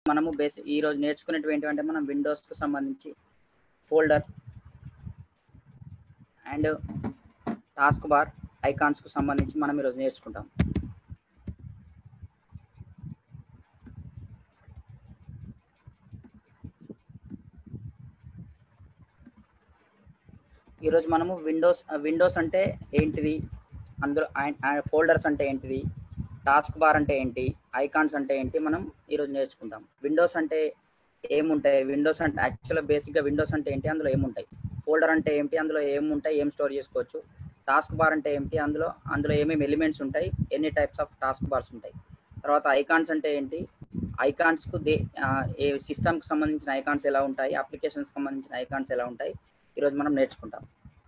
మనము బేసిక్ ఈ రోజు నేర్చుకునేటివి ఏంటంటే మనం విండోస్ కు సంబంధించి folder and task bar icons కు సంబంధించి మనం ఈరోజు నేర్చుకుంటాం ఈరోజు మనము విండోస్ విండోస్ అంటే ఏంటిది అందులో ఫోల్డర్స్ అంటే ఏంటిది టాస్క్ బార్ అంటే ఏంటి ఐకాన్స్ అంటే ఏంటి మనం ఈరోజు నేర్చుకుంటాం విండోస్ అంటే ఏముంటాయి విండోస్ అంటే యాక్చువల్గా బేసిక్గా విండోస్ అంటే ఏంటి అందులో ఏముంటాయి ఫోల్డర్ అంటే ఏంటి అందులో ఏముంటాయి ఏం స్టోర్ చేసుకోవచ్చు టాస్క్ బార్ అంటే ఏంటి అందులో అందులో ఏమేమి ఎలిమెంట్స్ ఉంటాయి ఎన్ని టైప్స్ ఆఫ్ టాస్క్ బార్స్ ఉంటాయి తర్వాత ఐకాన్స్ అంటే ఏంటి ఐకాన్స్కు దే ఆ, ఏ సిస్టమ్కి సంబంధించిన ఐకాన్స్ ఎలా ఉంటాయి అప్లికేషన్స్కి సంబంధించిన ఐకాన్స్ ఎలా ఉంటాయి ఈరోజు మనం నేర్చుకుంటాం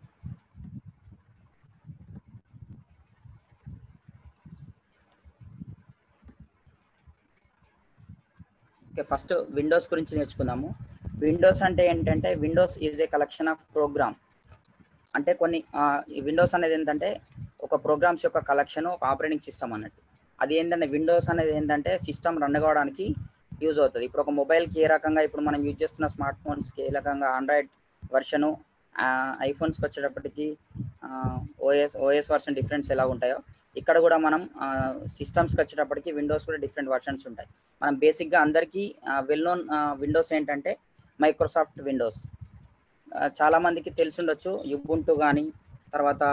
ఓకే ఫస్ట్ విండోస్ గురించి నేర్చుకుందాము విండోస్ అంటే ఏంటంటే Windows is a collection of program అంటే కొన్ని విండోస్ అనేది ఏంటంటే ఒక ప్రోగ్రామ్స్ యొక్క కలెక్షన్ ఒక ఆపరేటింగ్ సిస్టమ్ అన్నట్టు అది ఏంటంటే విండోస్ అనేది ఏంటంటే సిస్టమ్ రన్ కావడానికి యూజ్ అవుతుంది ఇప్పుడు ఒక మొబైల్కి ఏ రకంగా ఇప్పుడు మనం యూజ్ చేస్తున్న స్మార్ట్ ఫోన్స్కి ఏ రకంగా ఆండ్రాయిడ్ వర్షను ఐఫోన్స్కి వచ్చేటప్పటికి ఓఎస్ ఓఎస్ వర్షన్ డిఫరెన్స్ ఎలా ఉంటాయో ఇక్కడ కూడా మనం సిస్టమ్స్కి వచ్చేటప్పటికి విండోస్ కూడా డిఫరెంట్ వర్షన్స్ ఉంటాయి మనం బేసిక్గా అందరికీ వెల్ నోన్ విండోస్ ఏంటంటే మైక్రోసాఫ్ట్ విండోస్ చాలా మందికి తెలిసి ఉండొచ్చు యుబుంటు కానీ తర్వాత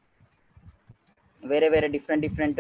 వేరే వేరే different different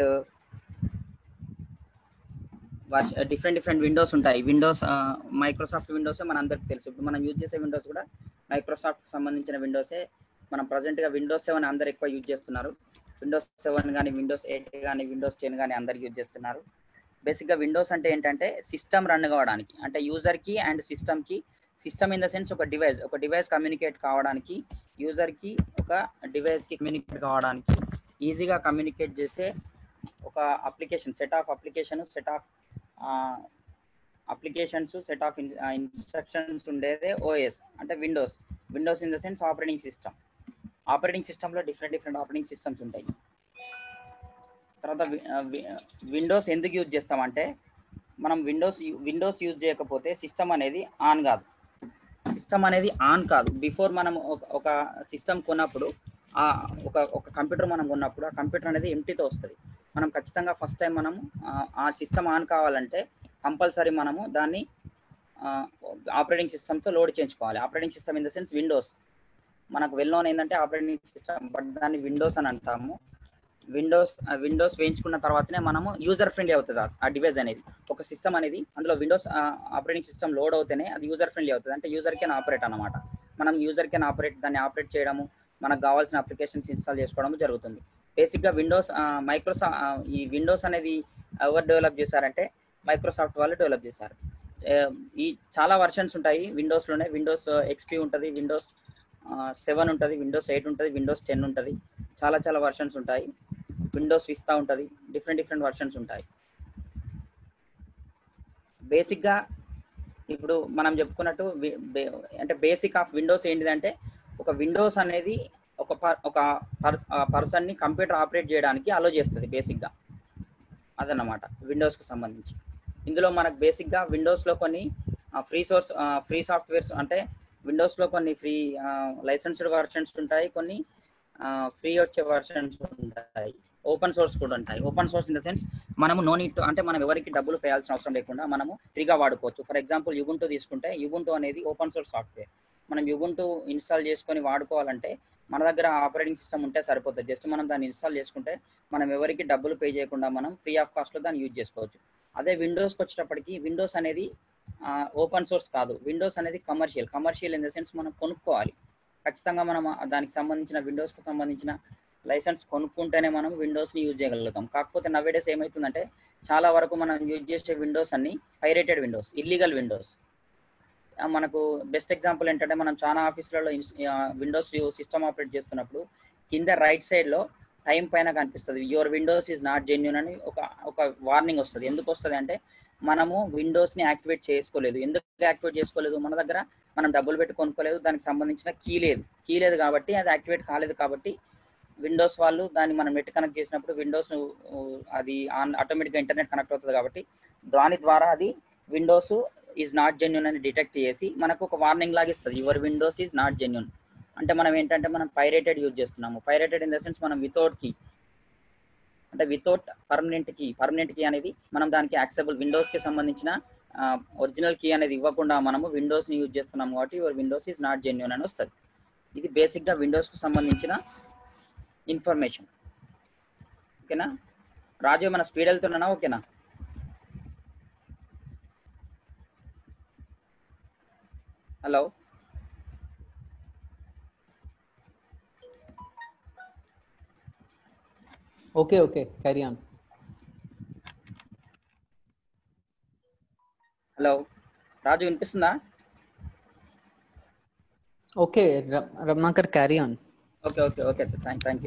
different different Windows ఉంటాయి విండోస్ మైక్రోసాఫ్ట్ విండోస్ మన అందరికి తెలుసు ఇప్పుడు మనం యూజ్ చేసే విండోస్ కూడా మైక్రోసాఫ్ట్ సంబంధించిన విండోసే మనం ప్రజెంట్గా విండోస్ సెవెన్ అందరు ఎక్కువ యూజ్ చేస్తున్నారు విండోస్ సెవెన్ కానీ విండోస్ ఎయిట్ కానీ విండోస్ టెన్ కానీ అందరు యూజ్ చేస్తున్నారు బేసిక్గా విండోస్ అంటే ఏంటంటే సిస్టమ్ రన్ కావడానికి అంటే యూజర్కి అండ్ సిస్టమ్కి సిస్టమ్ ఇన్ ద సెన్స్ ఒక డివైస్ ఒక డివైస్ కమ్యూనికేట్ కావడానికి యూజర్కి ఒక డివైస్కి కమ్యూనికేట్ కావడానికి ఈజీగా కమ్యూనికేట్ చేసే ఒక application set of application set of applications set of instructions ఉండేదే ఓఎస్ అంటే Windows Windows in the sense operating system operating సిస్టంలో డిఫరెంట్ డిఫరెంట్ ఆపరేటింగ్ సిస్టమ్స్ ఉంటాయి తర్వాత విండోస్ ఎందుకు యూజ్ చేస్తామంటే మనం విండోస్ విండోస్ యూజ్ చేయకపోతే సిస్టమ్ అనేది ఆన్ కాదు సిస్టమ్ అనేది ఆన్ కాదు బిఫోర్ మనం ఒక- ఒక సిస్టమ్ కొన్నప్పుడు ఆ ఒక ఒక కంప్యూటర్ మనం కొన్నప్పుడు ఆ కంప్యూటర్ అనేది ఎంటీతో వస్తుంది మనం ఖచ్చితంగా ఫస్ట్ టైం మనం ఆ- ఆ సిస్టమ్ ఆన్ కావాలంటే కంపల్సరీ మనము దాన్ని ఆపరేటింగ్ సిస్టమ్తో లోడ్ చేయించుకోవాలి operating system in the sense Windows మనకు వెల్ నోన్ ఏంటంటే ఆపరేటింగ్ సిస్టమ్ బట్ దాన్ని విండోస్ అని అంటాము విండోస్ విండోస్ వేయించుకున్న తర్వాతనే మనము యూజర్ ఫ్రెండ్లీ అవుతుంది ఆ- ఆ డివైస్ అనేది ఒక సిస్టమ్ అనేది అందులో విండోస్ ఆపరేటింగ్ సిస్టమ్ లోడ్ అవుతేనే అది యూజర్ ఫ్రెండ్లీ అవుతుంది అంటే యూజర్ కెన్ ఆపరేట్ అన్నమాట మనం యూజర్ కెన్ ఆపరేట్ దాన్ని ఆపరేట్ చేయడము మనకు కావాల్సిన అప్లికేషన్స్ ఇన్స్టాల్ చేసుకోవడం జరుగుతుంది బేసిక్గా విండోస్ మైక్రోసా ఈ విండోస్ అనేది ఎవరు డెవలప్ చేశారంటే మైక్రోసాఫ్ట్ వాళ్ళు డెవలప్ చేశారు ఏ, ఈ చాలా వర్షన్స్ ఉంటాయి విండోస్లోనే విండోస్ ఎక్స్పీ ఉంటుంది విండోస్ సెవెన్ ఉంటుంది విండోస్ ఎయిట్ ఉంటుంది విండోస్ టెన్ ఉంటుంది చాలా చాలా వర్షన్స్ ఉంటాయి విండోస్ విస్తా ఉంటుంది డిఫరెంట్ డిఫరెంట్ వర్షన్స్ ఉంటాయి బేసిక్గా ఇప్పుడు మనం చెప్పుకున్నట్టు వి- బే- అంటే బేసిక్ ఆఫ్ విండోస్ ఏంటిదంటే ఒక విండోస్ అనేది ఒక పర్ ఒక పర్స్ పర్సన్ని కంప్యూటర్ ఆపరేట్ చేయడానికి అలో చేస్తుంది బేసిక్గా అదన్నమాట విండోస్కి సంబంధించి ఇందులో మనకు బేసిక్గా విండోస్లో కొన్ని ఫ్రీ సోర్స్ ఫ్రీ సాఫ్ట్వేర్స్ అంటే విండోస్లో కొన్ని ఫ్రీ లైసెన్స్డ్ వర్షన్స్ ఉంటాయి కొన్ని ఫ్రీ వచ్చే వర్షన్స్ ఉంటాయి ఓపెన్ సోర్స్ కూడా ఉంటాయి open source in the sense మనము నో నీట్ అంటే మనం ఎవరికి డబ్బులు పేయాల్సిన అవసరం లేకుండా మనము ఫ్రీగా వాడుకోవచ్చు ఫర్ ఎగ్జాంపుల్ యుగుంటూ తీసుకుంటే యుగుంటూ అనేది ఓపెన్ సోర్స్ సాఫ్ట్వేర్ మనం యుగుంటూ ఇన్స్టాల్ చేసుకొని వాడుకోవాలంటే మన దగ్గర ఆపరేటింగ్ సిస్టమ్ ఉంటే సరిపోతుంది జస్ట్ మనం దాన్ని ఇన్స్టాల్ చేసుకుంటే మనం ఎవరికి డబ్బులు పే చేయకుండా మనం ఫ్రీ ఆఫ్ కాస్ట్లో దాన్ని యూజ్ చేసుకోవచ్చు అదే విండోస్కి వచ్చేటప్పటికి విండోస్ అనేది ఓపెన్ సోర్స్ కాదు విండోస్ అనేది commercial commercial in the sense మనం కొనుక్కోవాలి ఖచ్చితంగా మనం ఆ దానికి సంబంధించిన విండోస్కి సంబంధించిన లైసెన్స్ కొనుక్కుంటేనే మనం విండోస్ని యూజ్ చేయగలుగుతాం కాకపోతే నవేడేస్ ఏమవుతుందంటే చాలా వరకు మనం యూజ్ చేసే విండోస్ అన్ని పైరేటెడ్ విండోస్ ఇల్లీగల్ విండోస్ మనకు బెస్ట్ ఎగ్జాంపుల్ ఏంటంటే మనం చాలా ఆఫీసులలో విండోస్ సిస్టమ్ ఆపరేట్ చేస్తున్నప్పుడు కింద రైట్ సైడ్లో టైం పైన కనిపిస్తుంది your Windows is not genuine అని ఒక ఒక వార్నింగ్ వస్తుంది ఎందుకు వస్తుంది అంటే మనము విండోస్ని యాక్టివేట్ చేసుకోలేదు ఎందుకు యాక్టివేట్ చేసుకోలేదు మన దగ్గర మనం డబ్బులు పెట్టి కొనుక్కోలేదు దానికి సంబంధించిన కీ లేదు కీ లేదు కాబట్టి అది యాక్టివేట్ కాలేదు కాబట్టి విండోస్ వాళ్ళు దాన్ని మనం నెట్ కనెక్ట్ చేసినప్పుడు విండోస్ అది ఆన్ ఆటోమేటిక్గా ఇంటర్నెట్ కనెక్ట్ అవుతుంది కాబట్టి దాని ద్వారా అది విండోస్ ఈజ్ నాట్ జెన్యున్ అని డిటెక్ట్ చేసి మనకు ఒక వార్నింగ్ లాగా ఇస్తుంది your Windows is not genuine అంటే మనం ఏంటంటే మనం పైరేటెడ్ యూజ్ చేస్తున్నాము పైరేటెడ్ ఇన్ ద సెన్స్ మనం వితౌట్ కీ అంటే without permanent key permanent key అనేది మనం దానికి యాక్సెబుల్ విండోస్కి సంబంధించిన ఒరిజినల్ కీ అనేది ఇవ్వకుండా మనము విండోస్ని యూజ్ చేస్తున్నాం కాబట్టి your Windows is not genuine అని వస్తుంది ఇది బేసిక్గా విండోస్కి సంబంధించిన ఇన్ఫర్మేషన్ ఓకేనా రాజు ఏమైనా స్పీడ్ వెళ్తున్నానా ఓకేనా hello Okay, okay, carry on. Hello Raju వినిపిస్తుందా Okay, Ra- Ramnakar, carry on. Okay okay okay thank thank you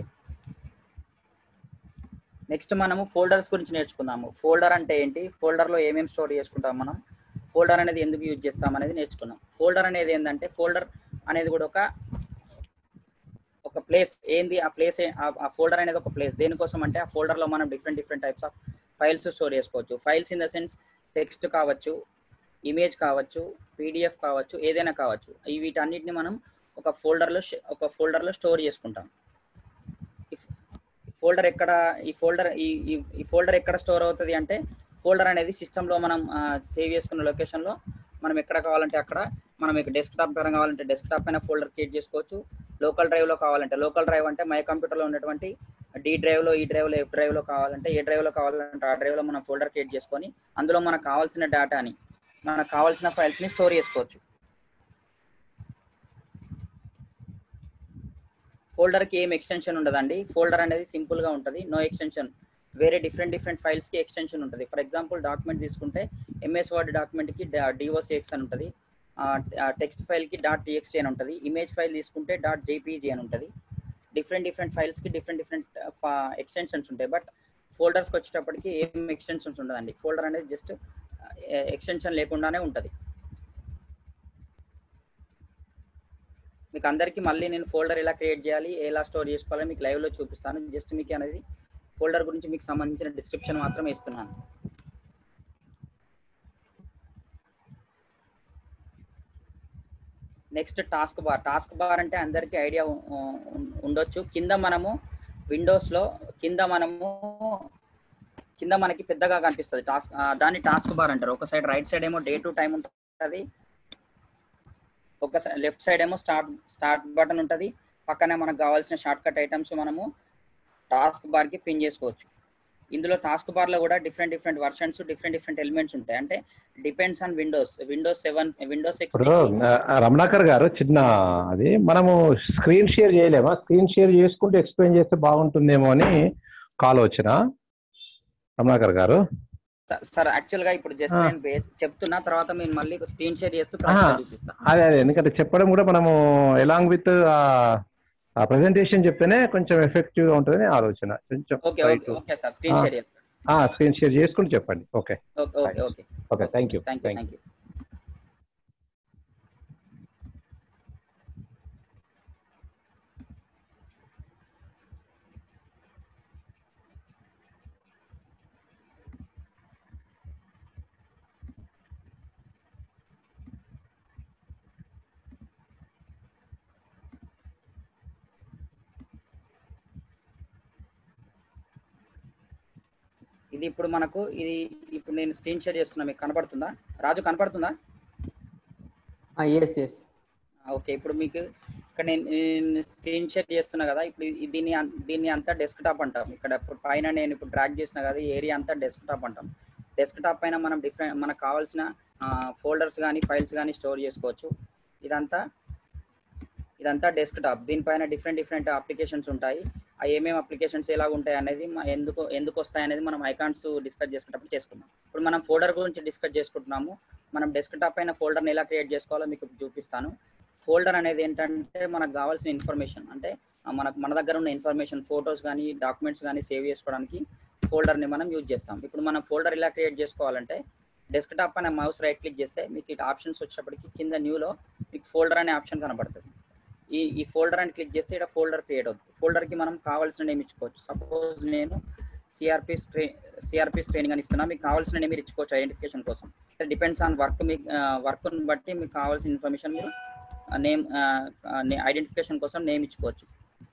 next మనము ఫోల్డర్స్ గురించి నేర్చుకుందాము ఫోల్డర్ అంటే ఏంటి ఫోల్డర్లో ఏమేమి స్టోర్ చేసుకుంటాం మనం ఫోల్డర్ అనేది ఎందుకు యూజ్ చేస్తాం అనేది నేర్చుకున్నాం ఫోల్డర్ అనేది ఏంటంటే ఫోల్డర్ అనేది కూడా ఒక ఒక ప్లేస్ ఏంది ఆ ప్లేస్ ఆ ఫోల్డర్ అనేది ఒక ప్లేస్ దేనికోసం అంటే ఆ ఫోల్డర్లో మనం different different types of files store చేసుకోవచ్చు files in the sense text కావచ్చు ఇమేజ్ కావచ్చు పీడిఎఫ్ కావచ్చు ఏదైనా కావచ్చు ఈ వీటన్నిటిని మనం ఒక ఫోల్డర్లో ఒక ఫోల్డర్లో స్టోర్ చేసుకుంటాం ఫోల్డర్ ఎక్కడ ఈ ఫోల్డర్ ఈ ఈ- ఈ ఫోల్డర్ ఎక్కడ స్టోర్ అవుతుంది అంటే ఫోల్డర్ అనేది సిస్టంలో మనం సేవ్ చేసుకున్న లొకేషన్లో మనం ఎక్కడ కావాలంటే అక్కడ మనం ఇక డెస్క్టాప్ పరంగా కావాలంటే డెస్క్టాప్ పైన ఫోల్డర్ క్రియేట్ చేసుకోవచ్చు లోకల్ డ్రైవ్లో కావాలంటే లోకల్ డ్రైవ్ అంటే మై కంప్యూటర్లో ఉన్నటువంటి డి డ్రైవ్లో ఈ డ్రైవ్లో ఎఫ్ డ్రైవ్లో కావాలంటే ఏ డ్రైవ్లో కావాలంటే ఆ డ్రైవ్లో మనం ఫోల్డర్ క్రియేట్ చేసుకొని అందులో మనకు కావాల్సిన డేటాని మనకు కావాల్సిన ఫైల్స్ని స్టోర్ చేసుకోవచ్చు ఫోల్డర్కి ఏం ఎక్స్టెన్షన్ ఉండదండి ఫోల్డర్ అనేది సింపుల్గా ఉంటుంది నో ఎక్స్టెన్షన్ వేరే డిఫరెంట్ డిఫరెంట్ ఫైల్స్కి ఎక్స్టెన్షన్ ఉంటుంది ఫర్ ఎగ్జాంపుల్ డాక్యుమెంట్ తీసుకుంటే ఎంఎస్ వర్డ్ డాక్యుమెంట్కి డిఓసిఎక్స్ అని ఉంటుంది టెక్స్ట్ ఫైల్కి డాట్ టీఎక్స్టీ అని ఉంటుంది ఇమేజ్ ఫైల్ తీసుకుంటే డాట్ జేపీజీ అని ఉంటుంది డిఫరెంట్ డిఫరెంట్ ఫైల్స్కి డిఫరెంట్ డిఫరెంట్ ఎక్స్టెన్షన్స్ ఉంటాయి బట్ ఫోల్డర్స్కి వచ్చేటప్పటికి ఏం ఎక్స్టెన్షన్స్ ఉండదండి ఫోల్డర్ అనేది జస్ట్ ఎక్స్టెన్షన్ లేకుండానే ఉంటుంది మీకు అందరికీ మళ్ళీ నేను ఫోల్డర్ ఎలా క్రియేట్ చేయాలి ఎలా స్టోర్ చేసుకోవాలో మీకు లైవ్లో చూపిస్తాను జస్ట్ మీకు అనేది ఫోల్డర్ గురించి మీకు సంబంధించిన డిస్క్రిప్షన్ మాత్రమే ఇస్తున్నాను next task bar task bar అంటే అందరికీ ఐడియా ఉండొచ్చు కింద మనము విండోస్లో కింద మనము కింద మనకి పెద్దగా కనిపిస్తుంది టాస్క్ దాన్ని టాస్క్ బార్ అంటారు ఒక సైడ్ రైట్ సైడ్ ఏమో డే టు టైం ఉంటుంది ఒక లెఫ్ట్ సైడ్ ఏమో స్టార్ట్ స్టార్ట్ బటన్ ఉంటుంది పక్కనే మనకు కావాల్సిన షార్ట్ కట్ ఐటమ్స్ మనము టాస్క్ బార్కి పిన్ చేసుకోవచ్చు ఇందులో టాస్క్ బార్లో కూడా different different versions different different elements ఉంటాయి అంటే depends on Windows Windows seven Windows ఇప్పుడు ఆ, రమణాకర్ గారు చిన్న అది మనము స్క్రీన్ షేర్ చేయలేమా స్క్రీన్ షేర్ చేసుకుంటూ ఎక్స్ప్లెయిన్ చేస్తే బాగుంటుందేమో అని కాల్ వచ్చిన రమణాకర్ గారు సార్ యాక్చువల్ గా ఇప్పుడు జస్ట్ ఆ. నేను బేస్ చెప్తున్నా తర్వాత మీరు మళ్ళీ స్క్రీన్ షేర్ చేస్తూ ఆహా. practical చూపిస్తా అదే అదే ఎందుకంటే చెప్పడం కూడా మనము ఎలాంగ్ విత్ ఆ ప్రజెంటేషన్ చెప్తేనే కొంచెం ఎఫెక్టివ్ గా ఉంటుందని ఆలోచన కొంచెం okay okay okay sir screen ఆ. షేర్ చేస్తా స్క్రీన్ షేర్ చేసుకుంటూ చెప్పండి okay okay okay okay okay thank you thank you thank you ఇది ఇప్పుడు మనకు ఇది ఇప్పుడు నేను స్క్రీన్ షేర్ చేస్తున్నా మీకు కనపడుతుందా రాజు కనపడుతుందా Ah, yes, yes. ఓకే ఇప్పుడు మీకు ఇక్కడ నేను నేను స్క్రీన్ షేర్ చేస్తున్నా కదా ఇప్పుడు ఇది- దీన్ని అన్- దీన్ని అంతా డెస్క్ టాప్ అంటాం ఇక్కడ ఇప్పుడు పైన నేను ఇప్పుడు డ్రాగ్ చేసిన కదా ఈ ఏరియా అంతా డెస్క్ టాప్ అంటాం డెస్క్ టాప్ పైన మనం డిఫరెంట్ మనకు కావాల్సిన ఫోల్డర్స్ కానీ ఫైల్స్ కానీ స్టోర్ చేసుకోవచ్చు ఇదంతా ఇదంతా డెస్క్ టాప్ దీనిపైన డిఫరెంట్ డిఫరెంట్ అప్లికేషన్స్ ఉంటాయి ఆ ఏమేమి అప్లికేషన్స్ ఎలా ఉంటాయి అనేది మ- ఎందుకు ఎందుకు వస్తాయి అనేది మనం ఐకాన్స్ డిస్కస్ చేసుకున్నప్పుడు చేసుకుందాం ఇప్పుడు మనం ఫోల్డర్ గురించి డిస్కస్ చేసుకుంటున్నాము మనం డెస్క్ టాప్ పైన ఫోల్డర్ని ఎలా క్రియేట్ చేసుకోవాలో మీకు చూపిస్తాను ఫోల్డర్ అనేది ఏంటంటే మనకు కావాల్సిన ఇన్ఫర్మేషన్ అంటే ఆ, మనకు మన దగ్గర ఉన్న ఇన్ఫర్మేషన్ ఫొటోస్ కానీ డాక్యుమెంట్స్ కానీ సేవ్ చేసుకోవడానికి ఫోల్డర్ని మనం యూజ్ చేస్తాం ఇప్పుడు మనం ఫోల్డర్ ఎలా క్రియేట్ చేసుకోవాలంటే డెస్క్ టాప్ పైన మౌస్ రైట్ క్లిక్ చేస్తే మీకు ఇటు ఆప్షన్స్ వచ్చేటప్పటికి కింద న్యూలో మీకు ఫోల్డర్ అనే ఆప్షన్ కనబడుతుంది ఈ ఈ ఫోల్డర్ అని క్లిక్ చేస్తే ఇక్కడ ఫోల్డర్ క్రియేట్ అవుతుంది ఫోల్డర్కి మనం కావాల్సిన నేమ్ ఇచ్చుకోవచ్చు సపోజ్ నేను సిఆర్పి స్ట్రే సిఆర్పి ట్రైనింగ్ అని ఇస్తున్నా మీకు కావాల్సిన నేమ్ మీరు ఇచ్చుకోవచ్చు ఐడెంటిఫికేషన్ కోసం డిపెండ్స్ ఆన్ వర్క్ మీకు వర్క్ని బట్టి మీకు కావాల్సిన ఇన్ఫర్మేషన్ మీరు నేమ్ ఐడెంటిఫికేషన్ కోసం నేమ్ ఇచ్చుకోవచ్చు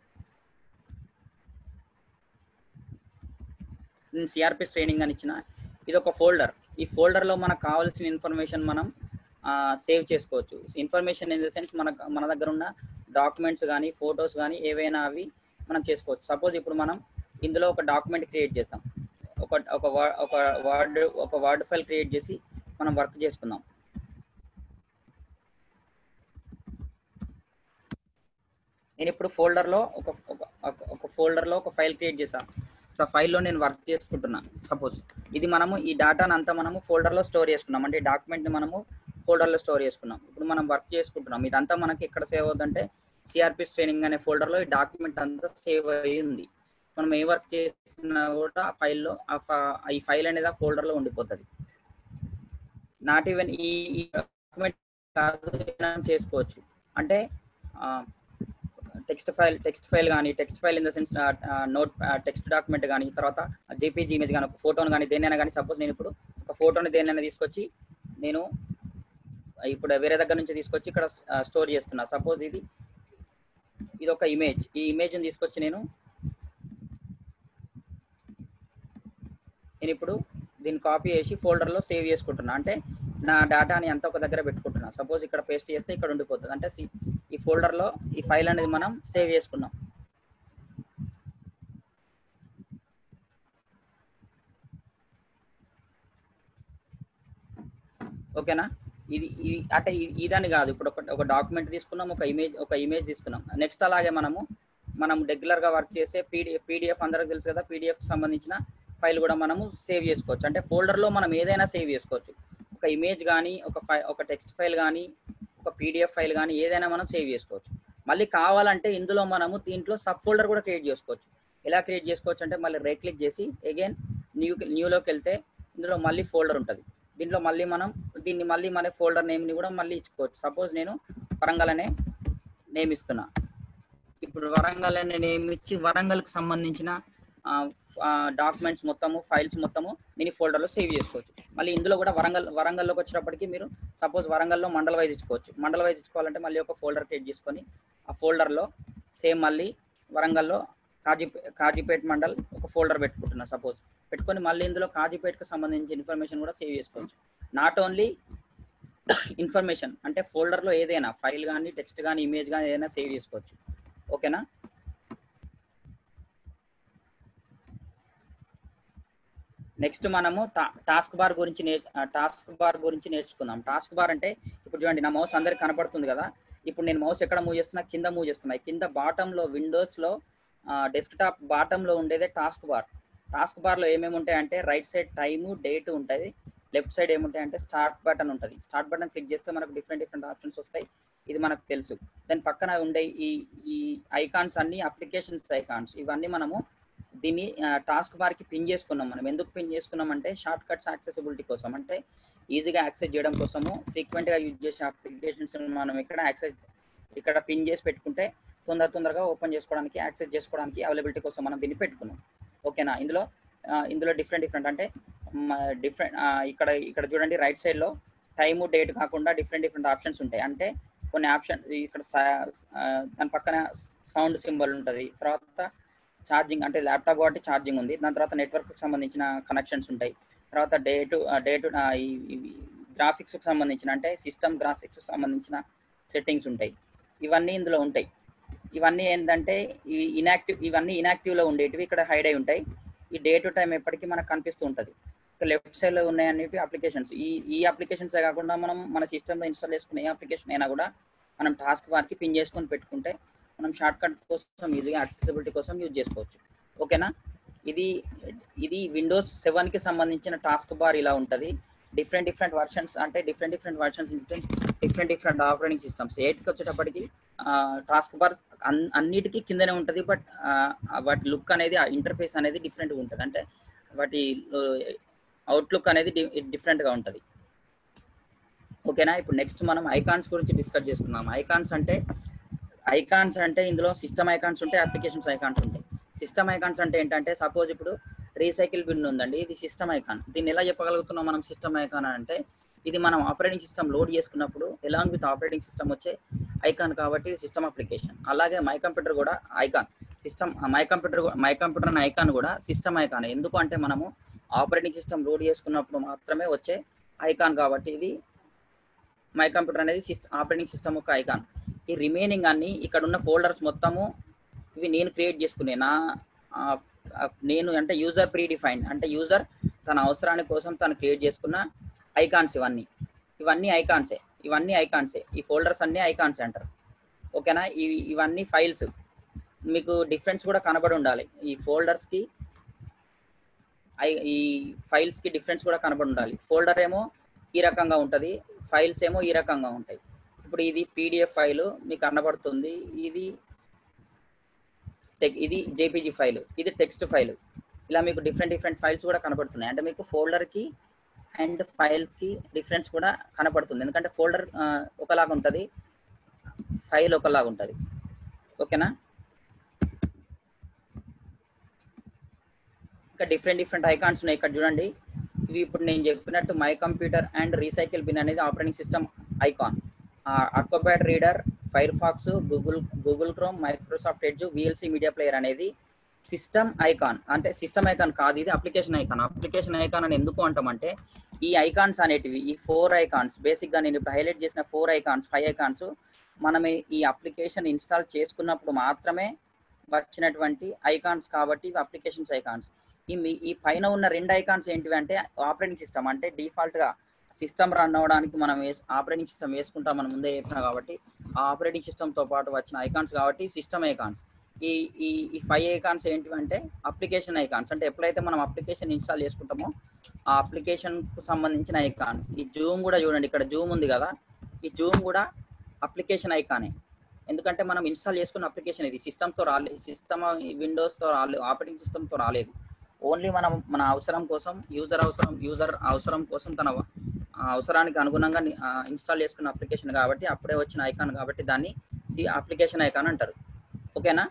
నేను సిఆర్పిఎస్ ట్రైనింగ్ అని ఇచ్చిన ఇది ఒక ఫోల్డర్ ఈ ఫోల్డర్లో మనకు కావాల్సిన ఇన్ఫర్మేషన్ మనం సేవ్ చేసుకోవచ్చు ఇన్ఫర్మేషన్ ఇన్ ద సెన్స్ మన మన దగ్గర ఉన్న డాక్యుమెంట్స్ కానీ ఫొటోస్ కానీ ఏవైనా అవి మనం చేసుకోవచ్చు సపోజ్ ఇప్పుడు మనం ఇందులో ఒక డాక్యుమెంట్ క్రియేట్ చేస్తాం ఒక ఒక wa- ఒక వర్డ్ ఒక వర్డ్ ఫైల్ క్రియేట్ చేసి మనం వర్క్ చేసుకుందాం నేను ఇప్పుడు ఫోల్డర్లో ఒక ఒక- ఒక- ఒక ఫోల్డర్లో ఒక ఫైల్ క్రియేట్ చేశాను ఆ ఫైల్లో నేను వర్క్ చేసుకుంటున్నా సపోజ్ ఇది మనము ఈ డేటాను అంతా మనము ఫోల్డర్లో స్టోర్ చేసుకున్నాం అంటే ఈ డాక్యుమెంట్ని మనము ఫోల్డర్లో స్టోర్ చేసుకున్నాం ఇప్పుడు మనం వర్క్ చేసుకుంటున్నాం ఇదంతా మనకి ఎక్కడ సేవ్ అవుతుందంటే సిఆర్పిఎస్ ట్రైనింగ్ అనే ఫోల్డర్లో ఈ డాక్యుమెంట్ అంతా సేవ్ అయ్యి ఉంది మనం ఏ వర్క్ చేసినా కూడా ఆ ఫైల్లో ఆ ఫ- ఈ ఫైల్ అనేది ఆ ఫోల్డర్లో ఉండిపోతుంది నాట్ ఈవెన్ ఈ ఈ డాక్యుమెంట్ కాదు ఏదైనా చేసుకోవచ్చు అంటే టెక్స్ట్ ఫైల్ టెక్స్ట్ ఫైల్ కానీ text file in the sense note text document కానీ తర్వాత జేపీజీ ఇమేజ్ కానీ ఒక ఫోటోని కానీ దేనైనా కానీ సపోజ్ నేను ఇప్పుడు ఒక ఫోటోని దేనైనా తీసుకొచ్చి నేను ఇప్పుడు వేరే దగ్గర నుంచి తీసుకొచ్చి ఇక్కడ స్టోర్ చేస్తున్నా సపోజ్ ఇది ఇది ఒక ఇమేజ్ ఈ ఇమేజ్ని తీసుకొచ్చి నేను నేను ఇప్పుడు దీన్ని కాపీ చేసి ఫోల్డర్లో సేవ్ చేసుకుంటున్నా అంటే నా డేటాని అంతా ఒక దగ్గర పెట్టుకుంటున్నా సపోజ్ ఇక్కడ పేస్ట్ చేస్తే ఇక్కడ ఉండిపోతుంది అంటే సి- ఈ ఫోల్డర్లో ఈ ఫైల్ అనేది మనం సేవ్ చేసుకున్నాం ఓకేనా ఇది ఇది అంటే ఇది- ఇదని కాదు ఇప్పుడు ఒక ఒక డాక్యుమెంట్ తీసుకున్నాం ఒక ఇమేజ్ ఒక ఇమేజ్ తీసుకున్నాం నెక్స్ట్ అలాగే మనము మనం రెగ్యులర్గా వర్క్ చేసే పీడిఎఫ్ పీడిఎఫ్ అందరికి తెలుసు కదా పీడిఎఫ్ సంబంధించిన ఫైల్ కూడా మనము సేవ్ చేసుకోవచ్చు అంటే ఫోల్డర్లో మనం ఏదైనా సేవ్ చేసుకోవచ్చు ఒక ఇమేజ్ కానీ ఒక ఫై ఒక టెక్స్ట్ ఫైల్ కానీ ఒక పీడిఎఫ్ ఫైల్ కానీ ఏదైనా మనం సేవ్ చేసుకోవచ్చు మళ్ళీ కావాలంటే ఇందులో మనము దీంట్లో సబ్ ఫోల్డర్ కూడా క్రియేట్ చేసుకోవచ్చు ఎలా క్రియేట్ చేసుకోవచ్చు అంటే మళ్ళీ రైట్ క్లిక్ చేసి అగైన్ న్యూ న్యూలోకి వెళ్తే ఇందులో మళ్ళీ ఫోల్డర్ ఉంటుంది దీంట్లో మళ్ళీ మనం దీన్ని మళ్ళీ మన ఫోల్డర్ నేమ్ని కూడా మళ్ళీ ఇచ్చుకోవచ్చు సపోజ్ నేను వరంగల్ అనే నేమ్ ఇస్తున్నా ఇప్పుడు వరంగల్ అనే నేమ్ ఇచ్చి వరంగల్కి సంబంధించిన డాక్యుమెంట్స్ మొత్తము ఫైల్స్ మొత్తము మినీ ఫోల్డర్లో సేవ్ చేసుకోవచ్చు మళ్ళీ ఇందులో కూడా వరంగల్ వరంగల్లోకి వచ్చినప్పటికీ మీరు సపోజ్ వరంగల్లో మండల వైజ్ ఇచ్చుకోవచ్చు మండల వైజ్ ఇచ్చుకోవాలంటే మళ్ళీ ఒక ఫోల్డర్ క్రియేట్ చేసుకొని ఆ ఫోల్డర్లో సేమ్ మళ్ళీ వరంగల్లో కాజీ కాజీపేట్ మండల్ ఒక ఫోల్డర్ పెట్టుకుంటున్నా సపోజ్ పెట్టుకొని మళ్ళీ ఇందులో కాజీపేట్కి సంబంధించిన ఇన్ఫర్మేషన్ కూడా సేవ్ చేసుకోవచ్చు నాట్ ఓన్లీ ఇన్ఫర్మేషన్ అంటే ఫోల్డర్లో ఏదైనా ఫైల్ కానీ టెక్స్ట్ కానీ ఇమేజ్ కానీ ఏదైనా సేవ్ చేసుకోవచ్చు ఓకేనా నెక్స్ట్ మనము టాస్క్ బార్ గురించి టాస్క్ బార్ గురించి నేర్చుకుందాం టాస్క్ బార్ అంటే ఇప్పుడు చూడండి నా మౌస్ అందరికి కనపడుతుంది కదా ఇప్పుడు నేను మౌస్ ఎక్కడ మూవ్ చేస్తున్నా కింద మూవ్ చేస్తున్నా ఈ కింద బాటంలో విండోస్లో డెస్క్టాప్ బాటంలో ఉండేదే టాస్క్ బార్ టాస్క్ బార్లో ఏమేమి ఉంటాయంటే రైట్ సైడ్ టైము డేట్ ఉంటుంది లెఫ్ట్ సైడ్ ఏముంటాయంటే స్టార్ట్ బటన్ ఉంటుంది స్టార్ట్ బటన్ క్లిక్ చేస్తే మనకు డిఫరెంట్ డిఫరెంట్ ఆప్షన్స్ వస్తాయి ఇది మనకు తెలుసు దాని పక్కన ఉండే ఈ ఈ ఐకాన్స్ అన్ని అప్లికేషన్స్ ఐకాన్స్ ఇవన్నీ మనము దీన్ని టాస్క్ బార్కి పిన్ చేసుకున్నాం మనం ఎందుకు పిన్ చేసుకున్నాం అంటే షార్ట్ కట్స్ యాక్సెసిబిలిటీ కోసం అంటే ఈజీగా యాక్సెస్ చేయడం కోసము ఫ్రీక్వెంట్గా యూజ్ చేసే అప్లికేషన్స్ మనం ఇక్కడ యాక్సెస్ ఇక్కడ పిన్ చేసి పెట్టుకుంటే తొందర తొందరగా ఓపెన్ చేసుకోవడానికి యాక్సెస్ చేసుకోవడానికి అవైలబిలిటీ కోసం మనం దీన్ని పెట్టుకున్నాం ఓకేనా ఇందులో ఆ, ఇందులో డిఫరెంట్ డిఫరెంట్ అంటే డిఫరెంట్ ఇక్కడ ఇక్కడ చూడండి రైట్ సైడ్లో టైము డేట్ కాకుండా డిఫరెంట్ డిఫరెంట్ ఆప్షన్స్ ఉంటాయి అంటే కొన్ని ఆప్షన్ ఇక్కడ సా- ఆ, దాని పక్కన సౌండ్ సింబల్ ఉంటుంది తర్వాత ఛార్జింగ్ అంటే ల్యాప్టాప్ కాబట్టి ఛార్జింగ్ ఉంది దాని తర్వాత నెట్వర్క్కి సంబంధించిన కనెక్షన్స్ ఉంటాయి తర్వాత డే టు డే టు గ్రాఫిక్స్కి సంబంధించిన అంటే సిస్టమ్ గ్రాఫిక్స్ సంబంధించిన సెట్టింగ్స్ ఉంటాయి ఇవన్నీ ఇందులో ఉంటాయి ఇవన్నీ ఏంటంటే ఈ ఇనాక్టివ్ ఇవన్నీ ఇనాక్టివ్లో ఉండేటివి ఇక్కడ హైడ్ అయి ఉంటాయి ఈ డే టు టైం ఎప్పటికీ మనకు కనిపిస్తూ ఉంటుంది ఇక లెఫ్ట్ సైడ్లో ఉన్నాయి అనేవి అప్లికేషన్స్ ఈ ఈ అప్లికేషన్సే కాకుండా మనం మన సిస్టంలో ఇన్స్టాల్ చేసుకునే ఏ అప్లికేషన్ అయినా కూడా మనం టాస్క్ బార్కి పిన్ చేసుకొని పెట్టుకుంటే మనం షార్ట్ కట్ కోసం ఈజీగా యాక్సెసిబిలిటీ కోసం యూజ్ చేసుకోవచ్చు ఓకేనా ఇది ఇది విండోస్ సెవెన్కి సంబంధించిన టాస్క్ బార్ ఇలా ఉంటుంది డిఫరెంట్ డిఫరెంట్ వర్షన్స్ అంటే different different versions different different operating systems ఎయిట్కి వచ్చేటప్పటికి టాస్క్ బార్ అన్నిటికీ కిందనే ఉంటుంది బట్ వాటి లుక్ అనేది ఇంటర్ఫేస్ అనేది డిఫరెంట్గా ఉంటుంది అంటే వాటి అవుట్లుక్ అనేది డిఫరెంట్గా ఉంటుంది ఓకేనా ఇప్పుడు నెక్స్ట్ మనం ఐకాన్స్ గురించి డిస్కస్ చేసుకుందాం ఐకాన్స్ అంటే ఐకాన్స్ అంటే ఇందులో సిస్టమ్ ఐకాన్స్ ఉంటాయి అప్లికేషన్స్ ఐకాన్స్ ఉంటాయి సిస్టమ్ ఐకాన్స్ అంటే ఏంటంటే సపోజ్ ఇప్పుడు రీసైకిల్ బిన్ ఉందండి ఇది సిస్టమ్ ఐకాన్ దీన్ని ఎలా చెప్పగలుగుతున్నాం మనం సిస్టమ్ ఐకాన్ అంటే ఇది మనం ఆపరేటింగ్ సిస్టమ్ లోడ్ చేసుకున్నప్పుడు ఎలాంగ్ విత్ ఆపరేటింగ్ సిస్టమ్ వచ్చే ఐకాన్ కాబట్టి సిస్టమ్ అప్లికేషన్ అలాగే మై కంప్యూటర్ కూడా icon system my computer my computer అనే ఐకాన్ కూడా సిస్టమ్ ఐకాన్ ఎందుకు అంటే మనము ఆపరేటింగ్ సిస్టమ్ లోడ్ చేసుకున్నప్పుడు మాత్రమే వచ్చే ఐకాన్ కాబట్టి ఇది మై కంప్యూటర్ అనేది సిస్టమ్ ఆపరేటింగ్ సిస్టమ్ యొక్క ఐకాన్ ఈ రిమైనింగ్ అన్ని ఇక్కడ ఉన్న ఫోల్డర్స్ మొత్తము ఇవి నేను క్రియేట్ చేసుకునే నా ఆ, ఆ, నేను అంటే యూజర్ ప్రీ డిఫైన్డ్ అంటే యూజర్ తన అవసరాని కోసం తను క్రియేట్ చేసుకున్న ఐకాన్స్ ఇవన్నీ ఇవన్నీ ఐకాన్సే ఇవన్నీ ఐకాన్సే ఈ ఫోల్డర్స్ అన్నీ ఐకాన్స్ అంటారు ఓకేనా ఇవి ఇవన్నీ ఫైల్స్ మీకు డిఫరెన్స్ కూడా కనబడి ఉండాలి ఈ ఫోల్డర్స్కి ఐ ఈ ఫైల్స్కి డిఫరెన్స్ కూడా కనబడి ఉండాలి ఫోల్డర్ ఏమో ఈ రకంగా ఉంటుంది ఫైల్స్ ఏమో ఈ రకంగా ఉంటాయి ఇప్పుడు ఇది పీడిఎఫ్ ఫైల్ మీకు కనబడుతుంది ఇది టెక్ ఇది జేపీజీ ఫైల్ ఇది టెక్స్ట్ ఫైల్ ఇలా మీకు డిఫరెంట్ డిఫరెంట్ ఫైల్స్ కూడా కనబడుతున్నాయి అంటే మీకు ఫోల్డర్కి అండ్ ఫైల్స్కి డిఫరెన్స్ కూడా కనపడుతుంది ఎందుకంటే ఫోల్డర్ ఒకలాగా ఉంటుంది ఫైల్ ఒకలాగా ఉంటుంది ఓకేనా ఇంకా డిఫరెంట్ డిఫరెంట్ ఐకాన్స్ ఉన్నాయి ఇక్కడ చూడండి ఇవి ఇప్పుడు నేను చెప్పినట్టు my computer and recycle bin అనేది operating system icon Acrobat Reader Firefox Google Google Chrome Microsoft Edge VLC media player అనేది సిస్టమ్ ఐకాన్ అంటే సిస్టమ్ ఐకాన్ కాదు ఇది అప్లికేషన్ ఐకాన్ అప్లికేషన్ ఐకాన్ అని ఎందుకు అంటామంటే ఈ ఐకాన్స్ అనేటివి ఈ ఫోర్ ఐకాన్స్ బేసిక్గా నేను ఇప్పుడు హైలైట్ చేసిన ఫోర్ ఐకాన్స్ ఫైవ్ ఐకాన్స్ మనం ఈ అప్లికేషన్ ఇన్స్టాల్ చేసుకున్నప్పుడు మాత్రమే వచ్చినటువంటి ఐకాన్స్ కాబట్టి ఇవి అప్లికేషన్స్ ఐకాన్స్ ఈ మీ ఈ పైన ఉన్న రెండు ఐకాన్స్ ఏంటివి అంటే ఆపరేటింగ్ సిస్టమ్ అంటే డిఫాల్ట్గా సిస్టమ్ రన్ అవ్వడానికి మనం వేస్ ఆపరేటింగ్ సిస్టమ్ వేసుకుంటాం మనం ముందే చెప్పినా కాబట్టి ఆ ఆపరేటింగ్ సిస్టమ్తో పాటు వచ్చిన ఐకాన్స్ కాబట్టి సిస్టమ్ ఐకాన్స్ ఈ ఈ ఈ ఫైవ్ ఐకాన్స్ ఏంటివి అంటే అప్లికేషన్ ఐకాన్స్ అంటే ఎప్పుడైతే మనం అప్లికేషన్ ఇన్స్టాల్ చేసుకుంటామో ఆ అప్లికేషన్కు సంబంధించిన ఐకాన్స్ ఈ జూమ్ కూడా చూడండి ఇక్కడ జూమ్ ఉంది కదా ఈ జూమ్ కూడా అప్లికేషన్ ఐకానే ఎందుకంటే మనం ఇన్స్టాల్ చేసుకున్న అప్లికేషన్ ఇది సిస్టమ్తో రాలేదు సిస్టమ్ విండోస్తో రాలేదు ఆపరేటింగ్ సిస్టమ్తో రాలేదు ఓన్లీ మనం మన అవసరం కోసం యూజర్ అవసరం యూజర్ అవసరం కోసం తన ఆ అవసరానికి అనుగుణంగా ఇన్స్టాల్ చేసుకున్న అప్లికేషన్ కాబట్టి అప్పుడే వచ్చిన ఐకాన్ కాబట్టి దాన్ని సి అప్లికేషన్ ఐకాన్ అంటారు ఓకేనా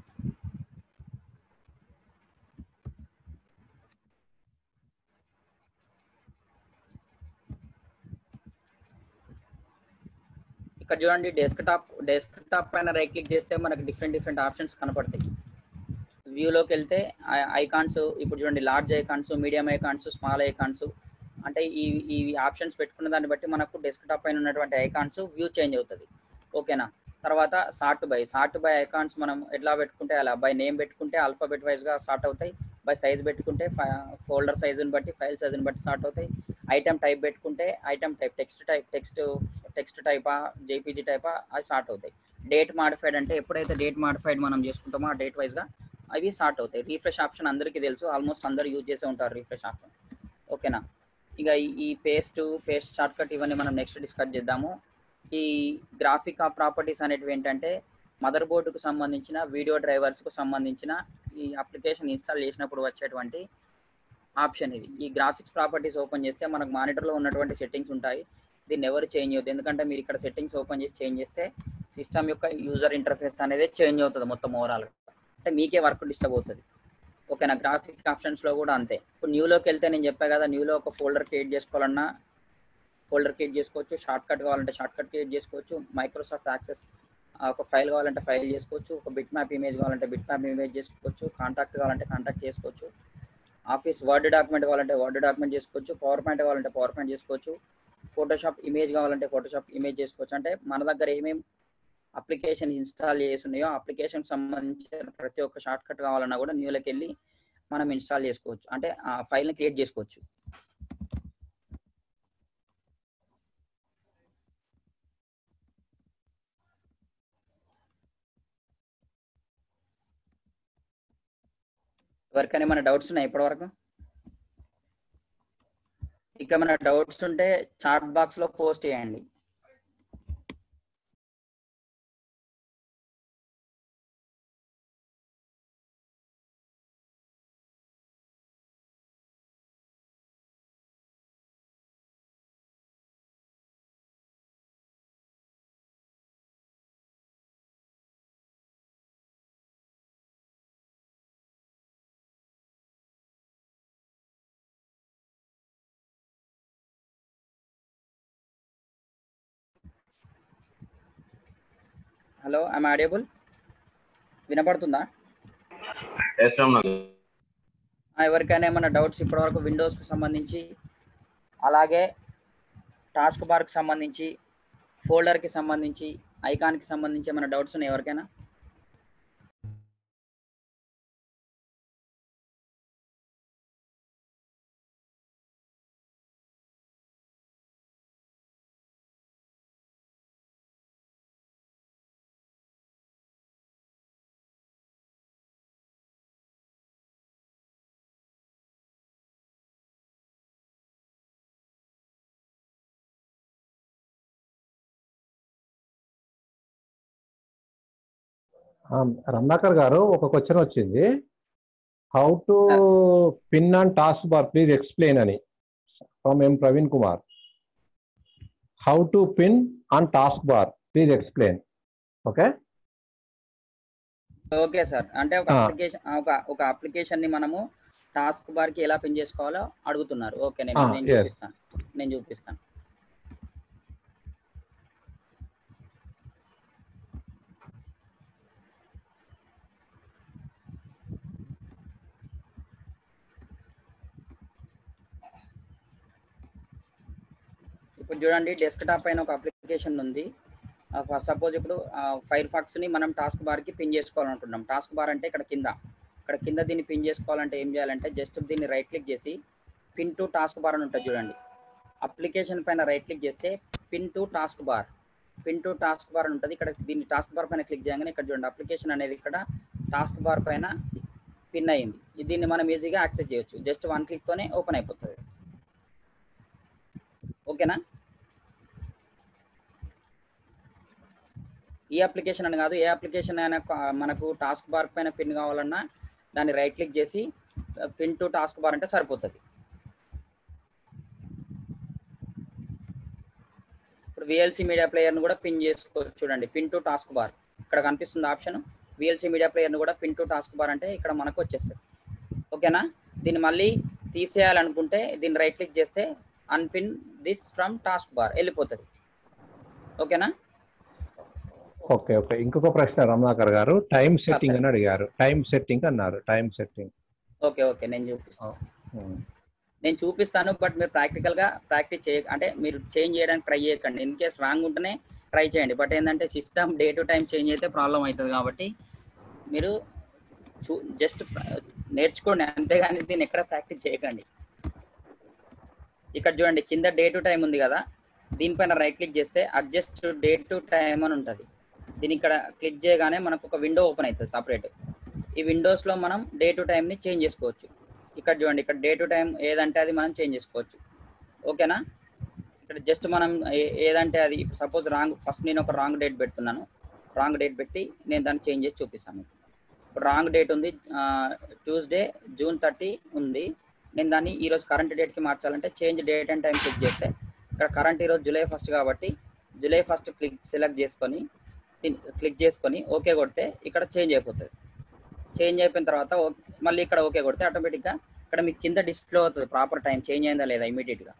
ఇక్కడ చూడండి డెస్క్ టాప్ డెస్క్ టాప్ పైన రైట్ క్లిక్ చేస్తే మనకు డిఫరెంట్ డిఫరెంట్ ఆప్షన్స్ కనపడతాయి వ్యూలోకి వెళ్తే ఐకాన్స్ ఇప్పుడు చూడండి large icons medium icons small icons అంటే ఈ ఈ ఆప్షన్స్ పెట్టుకున్న దాన్ని బట్టి మనకు డెస్క్ టాప్ పైన ఉన్నటువంటి ఐకాన్స్ వ్యూ చేంజ్ అవుతుంది ఓకేనా తర్వాత sort by sort by icons మనం ఎట్లా పెట్టుకుంటే అలా బై నేమ్ పెట్టుకుంటే ఆల్ఫాబెట్ వైజ్గా సార్ట్ అవుతాయి బై సైజ్ పెట్టుకుంటే ఫోల్డర్ సైజుని బట్టి ఫైల్ సైజుని బట్టి సార్ట్ అవుతాయి ఐటమ్ టైప్ పెట్టుకుంటే item type text type text text టైపా జేపీజీ టైపా అవి సార్ట్ అవుతాయి డేట్ మాడిఫైడ్ అంటే ఎప్పుడైతే డేట్ మాడిఫైడ్ మనం చేసుకుంటామో ఆ డేట్ వైజ్గా అవి సార్ట్ అవుతాయి రీఫ్రెష్ ఆప్షన్ అందరికీ తెలుసు ఆల్మోస్ట్ అందరు యూజ్ చేసే ఉంటారు రీఫ్రెష్ ఆప్షన్ ఓకేనా ఇక ఈ పేస్ట్ పేస్ట్ షార్ట్ కట్ ఇవన్నీ మనం నెక్స్ట్ డిస్కస్ చేద్దాము ఈ గ్రాఫిక్ ఆఫ్ ప్రాపర్టీస్ అనేటివి ఏంటంటే మదర్ బోర్డుకు సంబంధించిన వీడియో డ్రైవర్స్కు సంబంధించిన ఈ అప్లికేషన్ ఇన్స్టాల్ చేసినప్పుడు వచ్చేటువంటి ఆప్షన్ ఇది ఈ గ్రాఫిక్స్ ప్రాపర్టీస్ ఓపెన్ చేస్తే మనకు మానిటర్లో ఉన్నటువంటి సెట్టింగ్స్ ఉంటాయి దీన్ని ఎవరు చేంజ్ అవుతుంది ఎందుకంటే మీరు ఇక్కడ సెట్టింగ్స్ ఓపెన్ చేసి చేంజ్ చేస్తే సిస్టమ్ యొక్క యూజర్ ఇంటర్ఫేస్ అనేది చేంజ్ అవుతుంది మొత్తం ఓవరాల్ అంటే మీకే వర్క్ డిస్టర్బ్ అవుతుంది ఓకేనా గ్రాఫిక్ ఆప్షన్స్లో కూడా అంతే ఇప్పుడు న్యూలోకి వెళ్తే నేను చెప్పా కదా న్యూలో ఒక ఫోల్డర్ క్రియేట్ చేసుకోవాలన్నా ఫోల్డర్ క్రియేట్ చేసుకోవచ్చు షార్ట్ కట్ కావాలంటే షార్ట్ కట్ క్రియేట్ చేసుకోవచ్చు మైక్రోసాఫ్ట్ యాక్సెస్ ఒక ఫైల్ కావాలంటే ఫైల్ చేసుకోవచ్చు ఒక బిట్ మ్యాప్ ఇమేజ్ కావాలంటే బిట్ మ్యాప్ ఇమేజ్ చేసుకోవచ్చు కాంటాక్ట్ కావాలంటే కాంటాక్ట్ చేసుకోవచ్చు ఆఫీస్ వర్డ్ డాక్యుమెంట్ కావాలంటే వర్డ్ డాక్యుమెంట్ చేసుకోవచ్చు పవర్ పాయింట్ కావాలంటే పవర్ పాయింట్ చేసుకోవచ్చు ఫోటోషాప్ ఇమేజ్ కావాలంటే ఫోటోషాప్ ఇమేజ్ చేసుకోవచ్చు అంటే మన దగ్గర ఏమేమి అప్లికేషన్ ఇన్స్టాల్ చేసి ఉన్నాయో అప్లికేషన్ సంబంధించిన ప్రతి ఒక్క షార్ట్ కట్ కావాలన్నా కూడా న్యూలోకి వెళ్ళి మనం ఇన్స్టాల్ చేసుకోవచ్చు అంటే ఆ ఫైల్ని క్రియేట్ చేసుకోవచ్చు ఎవరికైనా ఏమైనా డౌట్స్ ఉన్నాయి ఇప్పటివరకు ఇంకా ఏమైనా డౌట్స్ ఉంటే చాట్ బాక్స్లో పోస్ట్ చేయండి హలో ఐమ్ ఆడియబుల్ వినపడుతుందా ఎస్ రమణ ఆ, ఎవరికైనా ఏమైనా డౌట్స్ ఇప్పటివరకు విండోస్కి సంబంధించి అలాగే టాస్క్ బార్కి సంబంధించి ఫోల్డర్కి సంబంధించి ఐకాన్కి సంబంధించి ఏమైనా డౌట్స్ ఉన్నాయి ఎవరికైనా ఆ, రమణాకర్ గారు ఒక క్వశ్చన్ వచ్చింది how to pin and task taskbar please explain అని from M Praveen Kumar how to pin and task taskbar please explain okay okay sir అంటే ఒక ఆ. అప్లికేషన్ ఒక ఒక అప్లికేషన్ ని మనము టాస్క్ బార్ కి ఎలా పిన్ చేసుకోవాలో అడుగుతున్నారు ఓకే నేను ఆ, నేను yes. చూపిస్తాను నేను చూపిస్తాను ఇప్పుడు చూడండి డెస్క్టాప్ పైన ఒక అప్లికేషన్ ఉంది సపోజ్ ఇప్పుడు ఫైర్ ఫాక్స్ ని మనం టాస్క్ బార్ కి పిన్ చేసుకోవాలనుకుంటున్నాం టాస్క్ బార్ అంటే ఇక్కడ కింద ఇక్కడ కింద దీన్ని పిన్ చేసుకోవాలంటే ఏం చేయాలంటే జస్ట్ దీన్ని రైట్ క్లిక్ చేసి పిన్ టు టాస్క్ బార్ అని ఉంటుంది చూడండి అప్లికేషన్ పైన రైట్ క్లిక్ చేస్తే pin to taskbar pin to taskbar అని ఉంటుంది ఇక్కడ దీన్ని టాస్క్ బార్ పైన క్లిక్ చేయగానే ఇక్కడ చూడండి అప్లికేషన్ అనేది ఇక్కడ టాస్క్ బార్ పైన పిన్ అయ్యింది ఇది దీన్ని మనం ఈజీగా యాక్సెస్ చేయొచ్చు జస్ట్ వన్ క్లిక్ తోనే ఓపెన్ అయిపోతుంది ఓకేనా ఈ అప్లికేషన్ అని కాదు ఏ అప్లికేషన్ అయినా కా- మనకు టాస్క్ బార్ పైన పిన్ కావాలన్నా దాన్ని రైట్ క్లిక్ చేసి పిన్ టు టాస్క్ బార్ అంటే సరిపోతుంది ఇప్పుడు విఎల్సి మీడియా ప్లేయర్ను కూడా పిన్ చేసుకోవచ్చు చూడండి పిన్ టు టాస్క్ బార్ ఇక్కడ కనిపిస్తుంది ఆప్షన్ విఎల్సి మీడియా ప్లేయర్ను కూడా పిన్ టు టాస్క్ బార్ అంటే ఇక్కడ మనకు వచ్చేస్తుంది ఓకేనా దీన్ని మళ్ళీ తీసేయాలనుకుంటే దీన్ని రైట్ క్లిక్ చేస్తే unpin this from taskbar వెళ్ళిపోతుంది ఓకేనా ఓకే ఓకే ఇంకొక ప్రశ్న రమణాకర్ గారు టైం సెట్టింగ్ sir. అని అడిగారు టైం సెట్టింగ్ అన్నారు టైం సెట్టింగ్ ఓకే ఓకే నేను చూపిస్తాను నేను చూపిస్తాను బట్ మీరు ప్రాక్టికల్ గా ప్రాక్టీస్ చేయ అంటే మీరు చేంజ్ చేయడానికి ట్రై చేయకండి ఇన్ కేస్ రాంగ్ ఉంటేనే ట్రై చేయండి బట్ ఏంటంటే system day to time change అయితే ప్రాబ్లం అవుతుంది కాబట్టి మీరు చూ జస్ట్ నేర్చుకోండి అంతేగాని దీన్ని ఎక్కడ ప్రాక్టీస్ చేయకండి ఇక్కడ చూడండి కింద డే టు టైం ఉంది కదా దీనిపైన రైట్ క్లిక్ చేస్తే అడ్జస్ట్ డే టు టైం అని ఉంటుంది దీని ఇక్కడ క్లిక్ చేయగానే మనకు ఒక విండో ఓపెన్ అవుతుంది సపరేట్ ఈ విండోస్ లో మనం డే టు టైం ని చేంజ్ చేసుకోవచ్చు ఇక్కడ చూడండి ఇక్కడ డే టు టైం ఏదంటే అది మనం చేంజ్ చేసుకోవచ్చు ఓకేనా ఇక్కడ జస్ట్ మనం ఏ- ఏదంటే అది సపోజ్ రాంగ్ ఫస్ట్ నేను ఒక రాంగ్ డేట్ పెడుతున్నాను రాంగ్ డేట్ పెట్టి నేను దాన్ని చేంజ్ చేసి చూపిస్తాను ఇప్పుడు రాంగ్ డేట్ ఉంది ట్యూస్డే జూన్ థర్టీ ఉంది నేను దాన్ని ఈరోజు కరెంట్ డేట్కి మార్చాలంటే change date and time click చేస్తే ఇక్కడ కరెంట్ ఈరోజు జూలై ఫస్ట్ కాబట్టి జూలై ఫస్ట్ క్లిక్ సెలెక్ట్ చేసుకొని క్లిక్ చేసుకొని ఓకే కొడితే ఇక్కడ చేంజ్ అయిపోతుంది చేంజ్ అయిపోయిన తర్వాత ఓ- మళ్ళీ ఇక్కడ ఓకే కొడితే ఆటోమేటిక్గా ఇక్కడ మీకు కింద డిస్ప్లే అవుతుంది ప్రాపర్ టైం చేంజ్ అయిందా లేదా ఇమీడియట్గా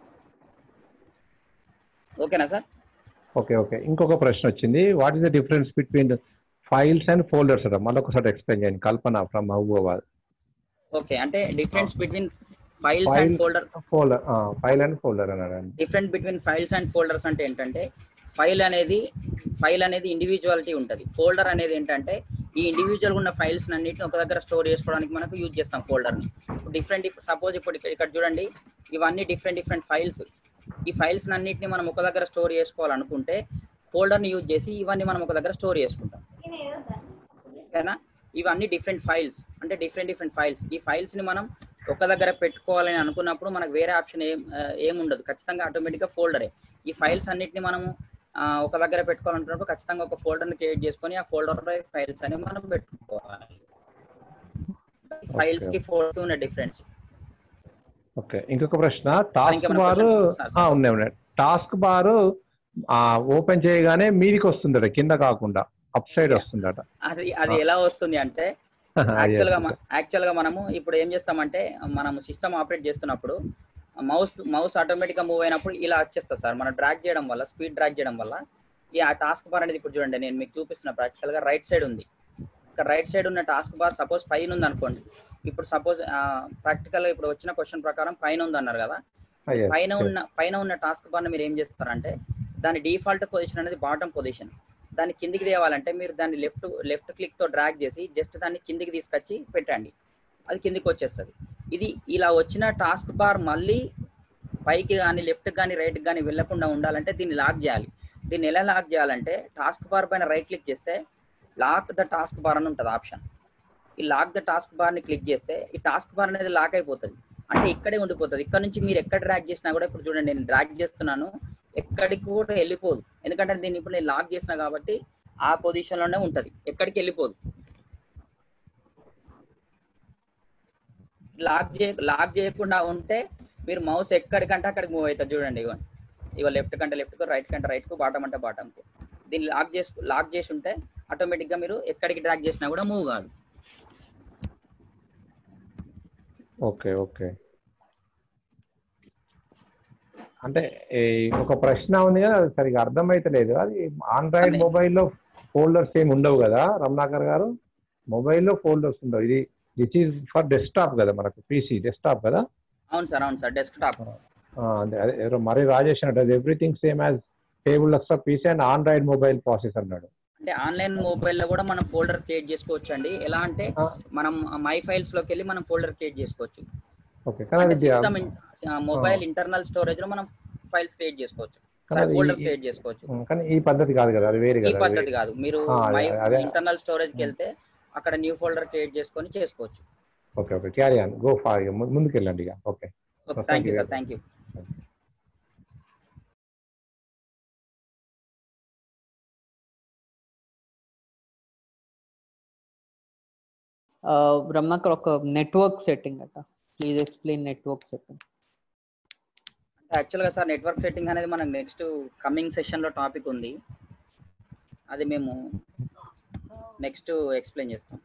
ఓకేనా సార్ ఓకే ఓకే ఇంకొక ప్రశ్న వచ్చింది what is the difference between files and folders మళ్ళీ ఒకసారి ఎక్స్ప్లెయిన్ చేయండి కల్పన ఫ్రమ్ మహబూబాబాద్ ఓకే అంటే difference between files and File- folder folder file and folder అన్నాడు different between files and folders అంటే ఏంటంటే ఫైల్ అనేది ఫైల్ అనేది ఇండివిజువాలిటీ ఉంటుంది ఫోల్డర్ అనేది ఏంటంటే ఈ ఇండివిజువల్ ఉన్న ఫైల్స్ అన్నిటిని ఒక దగ్గర స్టోర్ చేసుకోవడానికి మనకు యూజ్ చేస్తాం ఫోల్డర్ని డిఫరెంట్ సపోజ్ ఇప్పుడు ఇక్కడ ఇక్కడ చూడండి ఇవన్నీ డిఫరెంట్ డిఫరెంట్ ఫైల్స్ ఈ ఫైల్స్ అన్నిటిని మనం ఒక దగ్గర స్టోర్ చేసుకోవాలనుకుంటే ఫోల్డర్ని యూజ్ చేసి ఇవన్నీ మనం ఒక దగ్గర స్టోర్ చేసుకుంటాం ఓకేనా ఇవన్నీ డిఫరెంట్ ఫైల్స్ అంటే డిఫరెంట్ డిఫరెంట్ ఫైల్స్ ఈ ఫైల్స్ ని మనం ఒక దగ్గర పెట్టుకోవాలని అనుకున్నప్పుడు మనకు వేరే ఆప్షన్ ఏం ఆ, ఏం ఉండదు ఖచ్చితంగా ఆటోమేటిక్గా ఫోల్డరే ఈ ఫైల్స్ అన్నిటిని మనం ఆ, ఒక దగ్గర పెట్టుకోవాలనుకున్నప్పుడు ఖచ్చితంగా ఒక ఫోల్డర్ని క్రియేట్ చేసుకొని ఆ ఫోల్డర్లో ఫైల్స్ అని మనం పెట్టుకోవాలి ఫైల్స్ కి ఫోల్డర్ ఉన్న డిఫరెన్స్ ఓకే ఇంకొక ప్రశ్న టాస్క్ ఇంకేమైనా బార్ questions? Sir, sir. ఉన్నాయి ఉన్నాయి టాస్క్ బార్ ఓపెన్ చేయగానే మీదికి వస్తుందట కింద కాకుండా అప్ సైడ్ వస్తుందట అది అది ఎలా వస్తుంది అంటే యాక్చువల్ గా యాక్చువల్ గా మనము ఇప్పుడు ఏం చేస్తామంటే మనము సిస్టమ్ ఆపరేట్ చేస్తున్నప్పుడు మౌస్ మౌస్ ఆటోమేటిక్ గా మూవ్ అయినప్పుడు ఇలా వచ్చేస్తుంది సార్ మనం డ్రాగ్ చేయడం వల్ల స్పీడ్ డ్రాగ్ చేయడం వల్ల ఈ ఆ టాస్క్ బార్ అనేది ఇప్పుడు చూడండి నేను మీకు చూపిస్తున్న ప్రాక్టికల్ గా రైట్ సైడ్ ఉంది ఇక్కడ రైట్ సైడ్ ఉన్న టాస్క్ బార్ సపోజ్ పైన ఉంది అనుకోండి ఇప్పుడు సపోజ్ ప్రాక్టికల్ ఇప్పుడు వచ్చిన క్వశ్చన్ ప్రకారం పైన ఉంది అన్నారు కదా Ah, yes, పైన yes. ఉన్న పైన ఉన్న టాస్క్ బార్ మీరు ఏం చేస్తారంటే దాని డిఫాల్ట్ పొజిషన్ అనేది బాటమ్ పొజిషన్ దాన్ని కిందికి తేవాలంటే మీరు దాన్ని లెఫ్ట్ లెఫ్ట్ క్లిక్ తో డ్రాగ్ చేసి జస్ట్ దాన్ని కిందికి తీసుకొచ్చి పెట్టండి అది కిందికి వచ్చేస్తుంది ఇది ఇలా వచ్చిన టాస్క్ బార్ మళ్ళీ పైకి కానీ లెఫ్ట్ కానీ రైట్ కానీ వెళ్ళకుండా ఉండాలంటే దీన్ని లాక్ చేయాలి దీన్ని ఎలా లాక్ చేయాలంటే టాస్క్ బార్ పైన రైట్ క్లిక్ చేస్తే లాక్ ద టాస్క్ బార్ అని ఉంటుంది ఆప్షన్ ఈ లాక్ ద టాస్క్ బార్ ని క్లిక్ చేస్తే ఈ టాస్క్ బార్ అనేది లాక్ అయిపోతుంది అంటే ఇక్కడే ఉండిపోతుంది ఇక్కడ నుంచి మీరు ఎక్కడ డ్రాగ్ చేసినా కూడా ఇప్పుడు చూడండి నేను డ్రాగ్ చేస్తున్నాను ఎక్కడికి కూడా వెళ్ళిపోదు ఎందుకంటే దీన్ని ఇప్పుడు నేను లాక్ చేసిన కాబట్టి ఆ పొజిషన్ లోనే ఉంటది ఎక్కడికి వెళ్ళిపోదు లాక్ చేయ లాక్ చేయకుండా ఉంటే మీరు మౌస్ ఎక్కడికంటే అక్కడికి మూవ్ అవుతుంది చూడండి ఇగో ఇగో లెఫ్ట్ కంటే లెఫ్ట్ కు రైట్ కంటే రైట్ కు బాటం అంటే బాటం కు దీన్ని లాక్ చేసి లాక్ చేసి ఉంటే ఆటోమేటిక్ గా మీరు ఎక్కడికి డ్రాగ్ చేసినా కూడా మూవ్ కాదు ఓకే ఓకే అంటే ఈ ఒక ప్రశ్న ఉంది కదా అది సరిగా అర్థమైతలేదు అది ఆండ్రాయిడ్ అదే. మొబైల్లో ఫోల్డర్స్ ఏమి ఉండవు కదా రమణాకర్ గారు మొబైల్లో ఫోల్డర్స్ ఉండవు ఇది దిస్ ఈజ్ ఫర్ డెస్క్టాప్ కదా మనకు పీసీ డెస్క్టాప్ కదా అవును సార్ అవును సార్ డెస్క్ టాప్ ఆ, అదే అదే ఎవరో మరి రాజేష్ అన్నట్టు everything same as table desktop PC and Android mobile process అన్నాడు అంటే ఆన్లైన్ మొబైల్లో కూడా మనం ఫోల్డర్ క్రియేట్ చేసుకోవచ్చు అండి ఎలా అంటే ఆ, మనం మై ఫైల్స్ లోకి వెళ్ళి మనం ఫోల్డర్ క్రియేట్ చేసుకోవచ్చు ఓకే కానీ అంటే అది సిస్టమ్ మొబైల్ ఇంటర్నల్ స్టోరేజ్ లో మనం ఫైల్స్ క్రియేట్ చేసుకోవచ్చు కానీ అది ఫోల్డర్స్ ఈ- క్రియేట్ చేసుకోవచ్చు ఉమ్, కానీ ఈ పద్ధతి కాదు కదా అది వేరు ఈ కదా అది పద్ధతి వేరు. కాదు మీరు ఆ, అదే, మై అదే. ఇంటర్నల్ స్టోరేజ్ కి వెళ్తే అక్కడ న్యూ ఫోల్డర్ క్రియేట్ చేసుకొని చేసుకోవచ్చు okay okay carry on go far ముందుకు వెళ్ళండి ఇక okay okay thank thank you you. Sir thank you Ramanakar ఒక నెట్వర్క్ సెట్టింగ్ అట ప్లీజ్ ఎక్స్ప్లెయిన్ నెట్వర్క్ సెట్టింగ్ యాక్చువల్గా సార్ నెట్వర్క్ సెట్టింగ్ అనేది మనకు నెక్స్ట్ కమింగ్ సెషన్లో టాపిక్ ఉంది అది మేము నెక్స్ట్ ఎక్స్ప్లెయిన్ చేస్తాం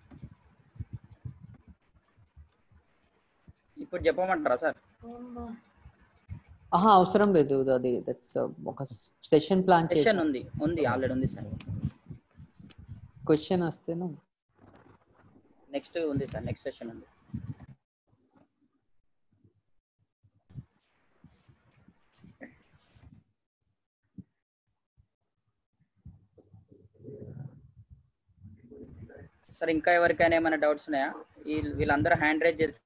ఇప్పుడు చెప్పమంటారా సార్ ఆహా అవసరం లేదు అది దట్స్ ఒక సెషన్ ప్లాన్ చేసి సెషన్ ఉంది ఉంది ఆల్రెడీ ఉంది సార్ క్వశ్చన్ వస్తేను నెక్స్ట్ ఉంది సార్ నెక్స్ట్ సెషన్ ఉంది సార్ ఇంకా ఎవరికైనా ఏమైనా డౌట్స్ ఉన్నాయా వీళ్ళు వీళ్ళందరూ హ్యాండ్ రైజ్ చేసి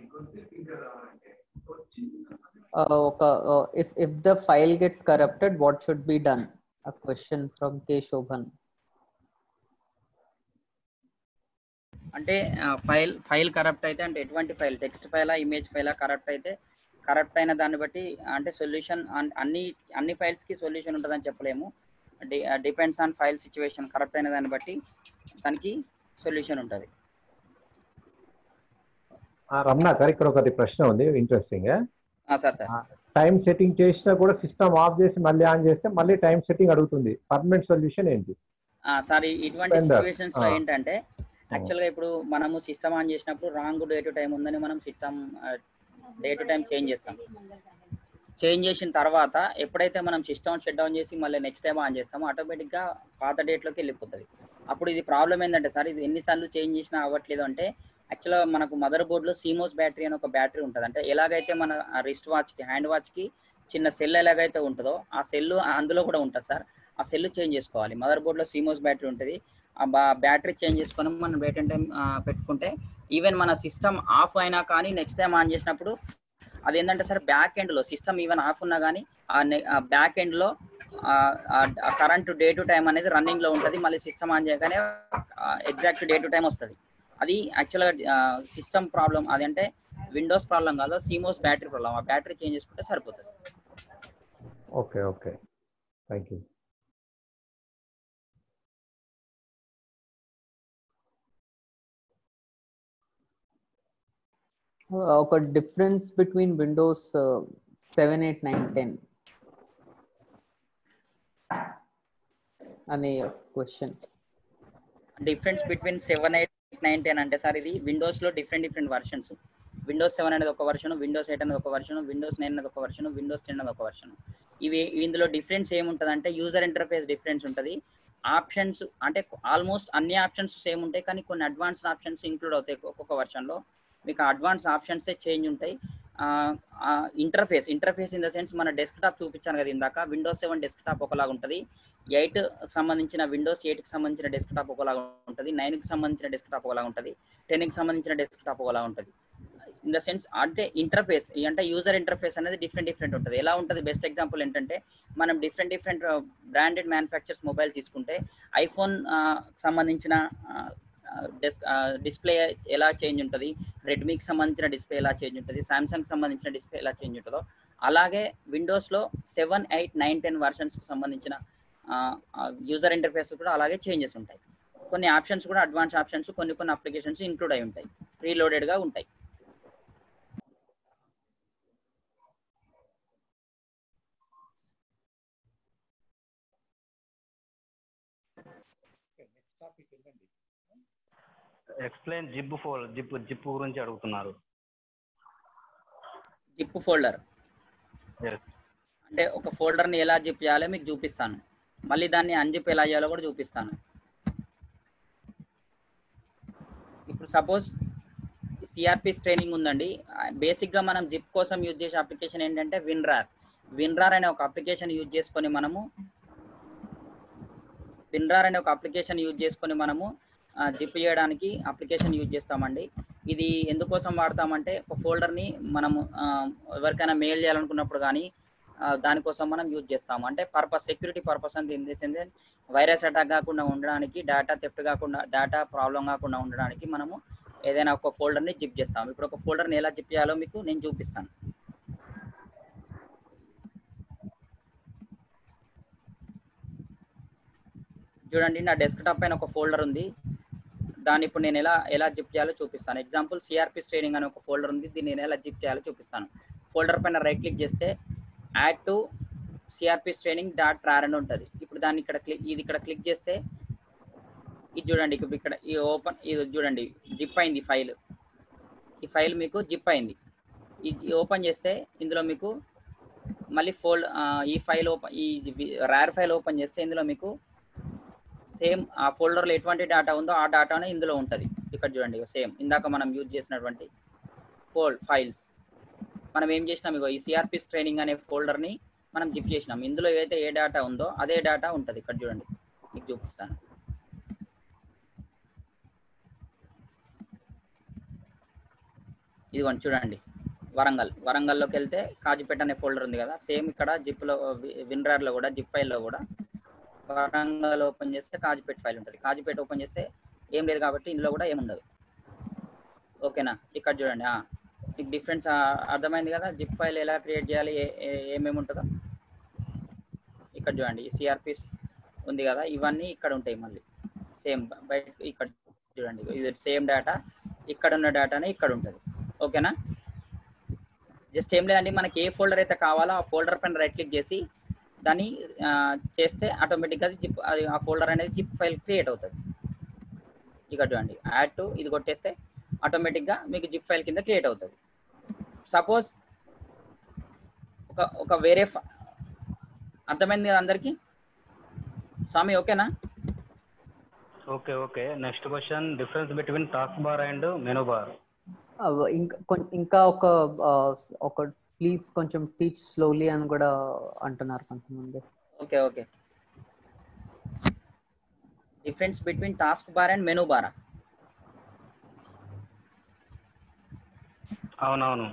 ఒక if if the file gets corrupted what should be done a question from K Shobhan అంటే ఫైల్ ఫైల్ కరప్ట్ అయితే అంటే ఎటువంటి ఫైల్ టెక్స్ట్ ఫైలా ఇమేజ్ ఫైలా కరప్ట్ అయితే కరప్ట్ అయిన దాన్ని బట్టి అంటే సొల్యూషన్ అన్ని అన్ని ఫైల్స్ కి సొల్యూషన్ ఉంటుందని చెప్పలేము depends on file situation corrupt అయిన దాన్ని బట్టి దానికి సొల్యూషన్ ఉంటుంది ఆ, రమణాకర్ ఇక్కడ ఒకటి ప్రశ్న ఉంది interesting sir sir time setting చేసినా కూడా సిస్టమ్ ఆఫ్ చేసి మళ్ళీ ఆన్ చేస్తే మళ్ళీ టైం సెట్టింగ్ అడుగుతుంది పర్మనెంట్ సొల్యూషన్ ఏంటి సార్ ఇటువంటి Vendor. సిచ్యువేషన్స్ లో ఆ. ఏంటంటే యాక్చువల్ గా ఇప్పుడు మనము సిస్టమ్ ఆన్ చేసినప్పుడు రాంగ్ డే టు టైం ఉందని మనం system day to time change చేస్తాం చేంజ్ చేసిన తర్వాత ఎప్పుడైతే మనం సిస్టమ్ షట్ డౌన్ చేసి మళ్ళీ నెక్స్ట్ టైం ఆన్ చేస్తామో ఆటోమేటిక్ గా పాత డేట్ లోకి వెళ్ళిపోతుంది అప్పుడు ఇది ప్రాబ్లం ఏంటంటే సార్ ఇది ఎన్నిసార్లు చేంజ్ చేసినా అవ్వట్లేదు అంటే యాక్చువల్గా మనకు మదర్ బోర్డ్లో సీమోస్ బ్యాటరీ అని ఒక బ్యాటరీ ఉంటుంది అంటే ఎలాగైతే మన రిస్ట్ వాచ్కి హ్యాండ్ వాచ్కి చిన్న సెల్ ఎలాగైతే ఉంటుందో ఆ సెల్ అందులో కూడా ఉంటుంది సార్ ఆ సెల్ చేంజ్ చేసుకోవాలి మదర్ బోర్డ్లో సీమోస్ బ్యాటరీ ఉంటుంది ఆ బ్యాటరీ చేంజ్ చేసుకొని మనం డేట్ అండ్ టైం పెట్టుకుంటే ఈవెన్ మన సిస్టమ్ ఆఫ్ అయినా కానీ నెక్స్ట్ టైం ఆన్ చేసినప్పుడు అది ఏంటంటే సార్ బ్యాక్ ఎండ్లో సిస్టమ్ ఈవెన్ ఆఫ్ ఉన్నా కానీ ఆ బ్యాక్ ఎండ్లో కరెంట్ డే టు టైం అనేది రన్నింగ్ లో ఉంటుంది మళ్ళీ సిస్టమ్ ఆన్ చేయగానే ఎగ్జాక్ట్ డే టు టైం వస్తుంది అది యాక్చువల్గా సిస్టమ్ ప్రాబ్లం అదంటే విండోస్ ప్రాబ్లం కాదు సీమోస్ బ్యాటరీ ప్రాబ్లం ఆ బ్యాటరీ చేంజ్ చేసుకుంటే సరిపోతుంది ఓకే ఓకే థ్యాంక్ యూ ఒక difference between Windows seven eight nine ten అనే question difference between seven eight nine ten అంటే సార్ ఇది విండోస్ లో different different versions Windows seven అనేది ఒక వర్షన్ విండోస్ ఎయిట్ అనేది ఒక వర్షన్ విండోస్ నైన్ అనేది ఒక వర్షన్ విండోస్ టెన్ అనేది ఒక వర్షన్ ఇవి ఇందులో డిఫరెన్స్ ఏముంటుంది అంటే యూజర్ ఇంటర్ఫేస్ డిఫరెన్స్ ఉంటుంది ఆప్షన్స్ అంటే ఆల్మోస్ట్ అన్ని ఆప్షన్స్ సేమ్ ఉంటాయి కానీ కొన్ని అడ్వాన్స్డ్ ఆప్షన్స్ ఇంక్లూడ్ అవుతాయి ఒక్కొక్క వర్షన్లో మీకు అడ్వాన్స్ ఆప్షన్సే చేంజ్ ఉంటాయి interface interface in the sense మన డెస్క్టాప్ చూపించాను కదా ఇందాక విండోస్ సెవెన్ డెస్క్టాప్ ఒకలాగా ఉంటుంది ఎయిట్ సంబంధించిన విండోస్ ఎయిట్కి సంబంధించిన డెస్క్టాప్ ఒకలాగా ఉంటుంది నైన్కి సంబంధించిన డెస్క్టాప్ ఒకలాగా ఉంటుంది టెన్కి సంబంధించిన డెస్క్టాప్ ఒకలా ఉంటుంది ఇన్ ద సెన్స్ అంటే ఇంటర్ఫేస్ అంటే యూజర్ ఇంటర్ఫేస్ అనేది డిఫరెంట్ డిఫరెంట్ ఉంటుంది ఎలా ఉంటుంది బెస్ట్ ఎగ్జాంపుల్ ఏంటంటే మనం different different branded manufacturers mobile తీసుకుంటే ఐఫోన్ సంబంధించిన డిస్ప్లే ఎలా చేంజ్ ఉంటుంది రెడ్మీకి సంబంధించిన డిస్ప్లే ఎలా చేంజ్ ఉంటుంది సామ్సంగ్ సంబంధించిన డిస్ప్లే ఎలా చేంజ్ ఉంటుందో అలాగే విండోస్లో సెవెన్ ఎయిట్ నైన్ టెన్ వర్షన్స్కి సంబంధించిన యూజర్ ఇంటర్ఫేస్ కూడా అలాగే చేంజెస్ ఉంటాయి కొన్ని ఆప్షన్స్ కూడా అడ్వాన్స్ ఆప్షన్స్ కొన్ని కొన్ని అప్లికేషన్స్ ఇంక్లూడ్ అయి ఉంటాయి ప్రీలోడెడ్గా ఉంటాయి ఎక్స్ప్లెయిన్ జిప్ ఫోల్ జిప్ జిప్ గురించి అడుగుతున్నారు జిప్ ఫోల్డర్ Yes. అంటే ఒక ఫోల్డర్ని ఎలా జిప్ చేయాలో మీకు చూపిస్తాను మళ్ళీ దాన్ని అన్జిప్ ఎలా చేయాలో కూడా చూపిస్తాను ఇప్పుడు సపోజ్ సిఆర్పిస్ ట్రైనింగ్ ఉందండి బేసిక్గా మనం జిప్ కోసం యూజ్ చేసే అప్లికేషన్ ఏంటంటే విన్రార్ విన్రార్ అనే ఒక అప్లికేషన్ యూజ్ చేసుకొని మనము విన్రార్ అనే ఒక అప్లికేషన్ యూజ్ చేసుకొని మనము జిప్ చేయడానికి అప్లికేషన్ యూజ్ చేస్తామండి ఇది ఎందుకోసం వాడతామంటే ఒక ఫోల్డర్ని మనము ఆ, ఎవరికైనా మెయిల్ చేయాలనుకున్నప్పుడు కానీ ఆ, దానికోసం మనం యూజ్ చేస్తాము అంటే పర్పస్ సెక్యూరిటీ పర్పస్ అని ఏంటంటే వైరస్ అటాక్ కాకుండా ఉండడానికి డేటా థెఫ్ట్ కాకుండా డేటా ప్రాబ్లం కాకుండా ఉండడానికి మనము ఏదైనా ఒక ఫోల్డర్ని జిప్ చేస్తాం ఇప్పుడు ఒక ఫోల్డర్ని ఎలా జిప్ చేయాలో మీకు నేను చూపిస్తాను చూడండి నా డెస్క్టాప్ పైన ఒక ఫోల్డర్ ఉంది దాన్ని ఇప్పుడు నేను ఎలా ఎలా జిప్ చేయాలో చూపిస్తాను ఎగ్జాంపుల్ సిఆర్పి ట్రైనింగ్ అనే ఒక ఫోల్డర్ ఉంది దీన్ని నేను ఎలా జిప్ చేయాలో చూపిస్తాను ఫోల్డర్ పైన రైట్ క్లిక్ చేస్తే add to CRP training dot RAR అని ఉంటుంది ఇప్పుడు దాన్ని ఇక్కడ క్లిక్ ఇది ఇక్కడ క్లిక్ చేస్తే ఇది చూడండి ఇప్పుడు ఇక్కడ ఈ ఓపెన్ ఇది చూడండి జిప్ అయింది ఫైల్ ఈ ఫైల్ మీకు జిప్ అయింది ఇది ఓపెన్ చేస్తే ఇందులో మీకు మళ్ళీ ఫోల్డ్ ఈ ఫైల్ ఓపెన్ ఈ ర్యార్ ఫైల్ ఓపెన్ చేస్తే ఇందులో మీకు సేమ్ ఆ ఫోల్డర్లో ఎటువంటి డేటా ఉందో ఆ డేటానే ఇందులో ఉంటుంది ఇక్కడ చూడండి సేమ్ ఇందాక మనం యూజ్ చేసినటువంటి ఫోల్డ్ ఫైల్స్ మనం ఏం చేసినాం ఇగో ఈ సిఆర్పిస్ ట్రైనింగ్ అనే ఫోల్డర్ని మనం జిప్ చేసినాం ఇందులో ఏదైతే ఏ డేటా ఉందో అదే డేటా ఉంటుంది ఇక్కడ చూడండి మీకు చూపిస్తాను ఇదిగోండి చూడండి వరంగల్ వరంగల్లోకి వెళ్తే కాజిపేట అనే ఫోల్డర్ ఉంది కదా సేమ్ ఇక్కడ జిప్లో విన్రార్లో కూడా జిప్ ఫైల్లో కూడా వరంగల్ ఓపెన్ చేస్తే కాజిపేట ఫైల్ ఉంటుంది కాజిపేట ఓపెన్ చేస్తే ఏం లేదు కాబట్టి ఇందులో కూడా ఏముండదు ఓకేనా ఇక్కడ చూడండి ఆ, మీకు డిఫరెన్స్ అర్థమైంది కదా జిప్ ఫైల్ ఎలా క్రియేట్ చేయాలి ఏ- ఏ- ఏమేమి ఉంటుందో ఇక్కడ చూడండి సిఆర్పిస్ ఉంది కదా ఇవన్నీ ఇక్కడ ఉంటాయి మళ్ళీ సేమ్ బయట ఇక్కడ చూడండి ఇది సేమ్ డేటా ఇక్కడ ఉన్న డేటానే ఇక్కడ ఉంటుంది ఓకేనా జస్ట్ ఏం లేదండి మనకి ఏ ఫోల్డర్ అయితే కావాలో ఆ ఫోల్డర్ పైన రైట్ క్లిక్ చేసి దాన్ని ఆ, చేస్తే ఆటోమేటిక్గా జిప్ అది ఆ ఫోల్డర్ అనేది జిప్ ఫైల్ క్రియేట్ అవుతుంది ఇక్కడ చూడండి యాడ్ టు ఇది కొట్టేస్తే ఆటోమేటిక్గా మీకు జిప్ ఫైల్ కింద క్రియేట్ అవుతుంది సపోజ్ ఒక ఒక వేరే ఫ- అర్థమైంది కదా అందరికీ స్వామి ఓకేనా okay okay next question difference between taskbar and menu bar అవ- ఇంకా కొం- ఇంకా ఒక ఆ, ఒక ప్లీజ్ కొంచెం టీచ్ స్లోలీ అని కూడా అంటున్నారు కొంతమంది okay okay difference between taskbar and menu బారా అవునవును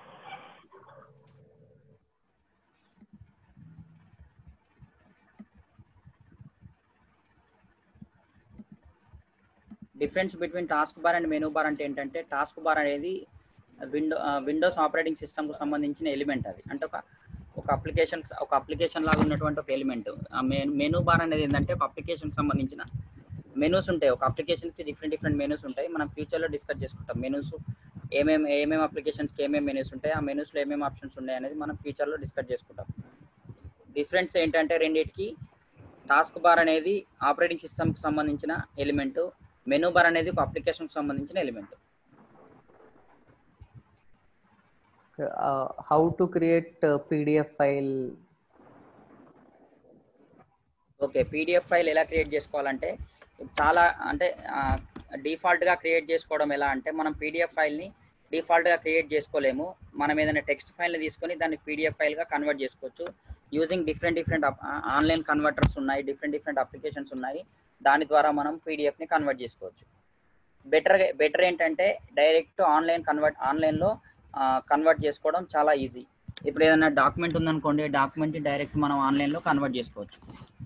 difference between taskbar and menu bar అంటే ఏంటంటే టాస్క్ బార్ అనేది విండో విండోస్ ఆపరేటింగ్ సిస్టమ్కు సంబంధించిన ఎలిమెంట్ అది అంటే ఒక ఒక అప్లికేషన్ ఒక అప్లికేషన్ లాగా ఉన్నటువంటి ఒక ఎలిమెంట్ ఆ మెనూ బార్ అనేది ఏంటంటే ఒక అప్లికేషన్ సంబంధించిన మెనూస్ ఉంటాయి ఒక అప్లికేషన్కి డిఫరెంట్ డిఫరెంట్ మెనూస్ ఉంటాయి మనం ఫ్యూచర్లో డిస్కస్ చేసుకుంటాం మెనూస్ ఏమేమి ఏమేమి అప్లికేషన్స్కి ఏమేమి మెనూస్ ఉంటాయి ఆ మెనూస్లో ఏమేమి ఆప్షన్స్ ఉన్నాయి అనేది మనం ఫ్యూచర్లో డిస్కస్ చేసుకుంటాం డిఫరెన్స్ ఏంటంటే రెండింటికి టాస్క్ బార్ అనేది ఆపరేటింగ్ సిస్టమ్కి సంబంధించిన ఎలిమెంట్ మెనూ బార్ అనేది ఒక అప్లికేషన్కి సంబంధించిన element how to create PDF file okay PDF file ఎలా క్రియేట్ చేసుకోవాలంటే చాలా అంటే డిఫాల్ట్గా క్రియేట్ చేసుకోవడం ఎలా అంటే మనం పీడిఎఫ్ ఫైల్ని డిఫాల్ట్గా క్రియేట్ చేసుకోలేము మనం ఏదైనా టెక్స్ట్ ఫైల్ని తీసుకొని దాన్ని పీడిఎఫ్ ఫైల్గా కన్వర్ట్ చేసుకోవచ్చు using different different online converters ఉన్నాయి డిఫరెంట్ డిఫరెంట్ అప్లికేషన్స్ ఉన్నాయి దాని ద్వారా మనం పీడిఎఫ్ని కన్వర్ట్ చేసుకోవచ్చు బెటర్ బెటర్ ఏంటంటే డైరెక్ట్ ఆన్లైన్ కన్వర్ట్ ఆన్లైన్లో కన్వర్ట్ చేసుకోవడం చాలా ఈజీ ఇప్పుడు ఏదైనా డాక్యుమెంట్ ఉందనుకోండి డాక్యుమెంట్ డైరెక్ట్ మనం ఆన్లైన్లో కన్వర్ట్ చేసుకోవచ్చు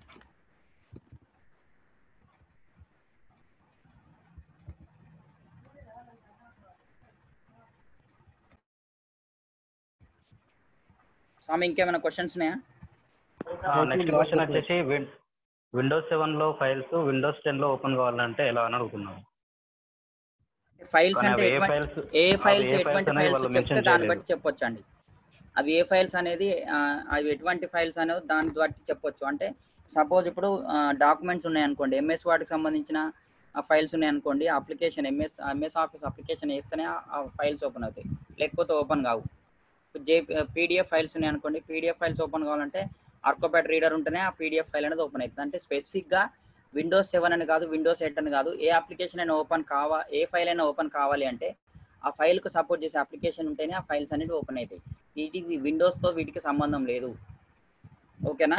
స్వామి ఇంకేమైనా క్వశ్చన్స్ ఉన్నాయా నెక్స్ట్ క్వశ్చన్ వచ్చేసి విండోస్ సెవెన్ లో ఫైల్స్ విండోస్ టెన్ లో ఓపెన్ కావాలంటే ఎలా అని అడుగుతున్నాను ఫైల్స్ కానీ అంటే అవి ఏ ఎటువంటి- ఫైల్స్ ఏ ఫైల్స్ ఏ ఎటువంటి files అనేవి ఫైల్స్ వాళ్ళు చెప్తే mention దాన్ని చేయలేదు. బట్టి చెప్పొచ్చు అండి అవి ఏ ఫైల్స్ అనేది ఆ, అవి ఎటువంటి ఫైల్స్ అనేవి దాన్ని బట్టి చెప్పొచ్చు అంటే సపోజ్ ఇప్పుడు డాక్యుమెంట్స్ ఉన్నాయి అనుకోండి ఎంఎస్ వాటికి సంబంధించిన ఫైల్స్ ఉన్నాయి అనుకోండి application MS MS office application వేస్తేనే ఆ ఫైల్స్ ఓపెన్ అవుతాయి లేకపోతే ఓపెన్ కావు జే పీడిఎఫ్ ఫైల్స్ ఉన్నాయి అనుకోండి పీడిఎఫ్ ఫైల్స్ ఓపెన్ కావాలంటే ఆర్కోపాట్ రీడర్ ఉంటేనే ఆ పీడిఎఫ్ ఫైల్ అనేది ఓపెన్ అవుతుంది అంటే స్పెసిఫిక్గా విండోస్ సెవెన్ అని కాదు విండోస్ ఎయిట్ అని కాదు ఏ అప్లికేషన్ అయినా ఓపెన్ కావా ఏ ఫైల్ అయినా ఓపెన్ కావాలి అంటే ఆ ఫైల్కు సపోర్ట్ చేసే అప్లికేషన్ ఉంటేనే ఆ ఫైల్స్ అనేవి ఓపెన్ అవుతాయి వీటికి విండోస్తో వీటికి సంబంధం లేదు ఓకేనా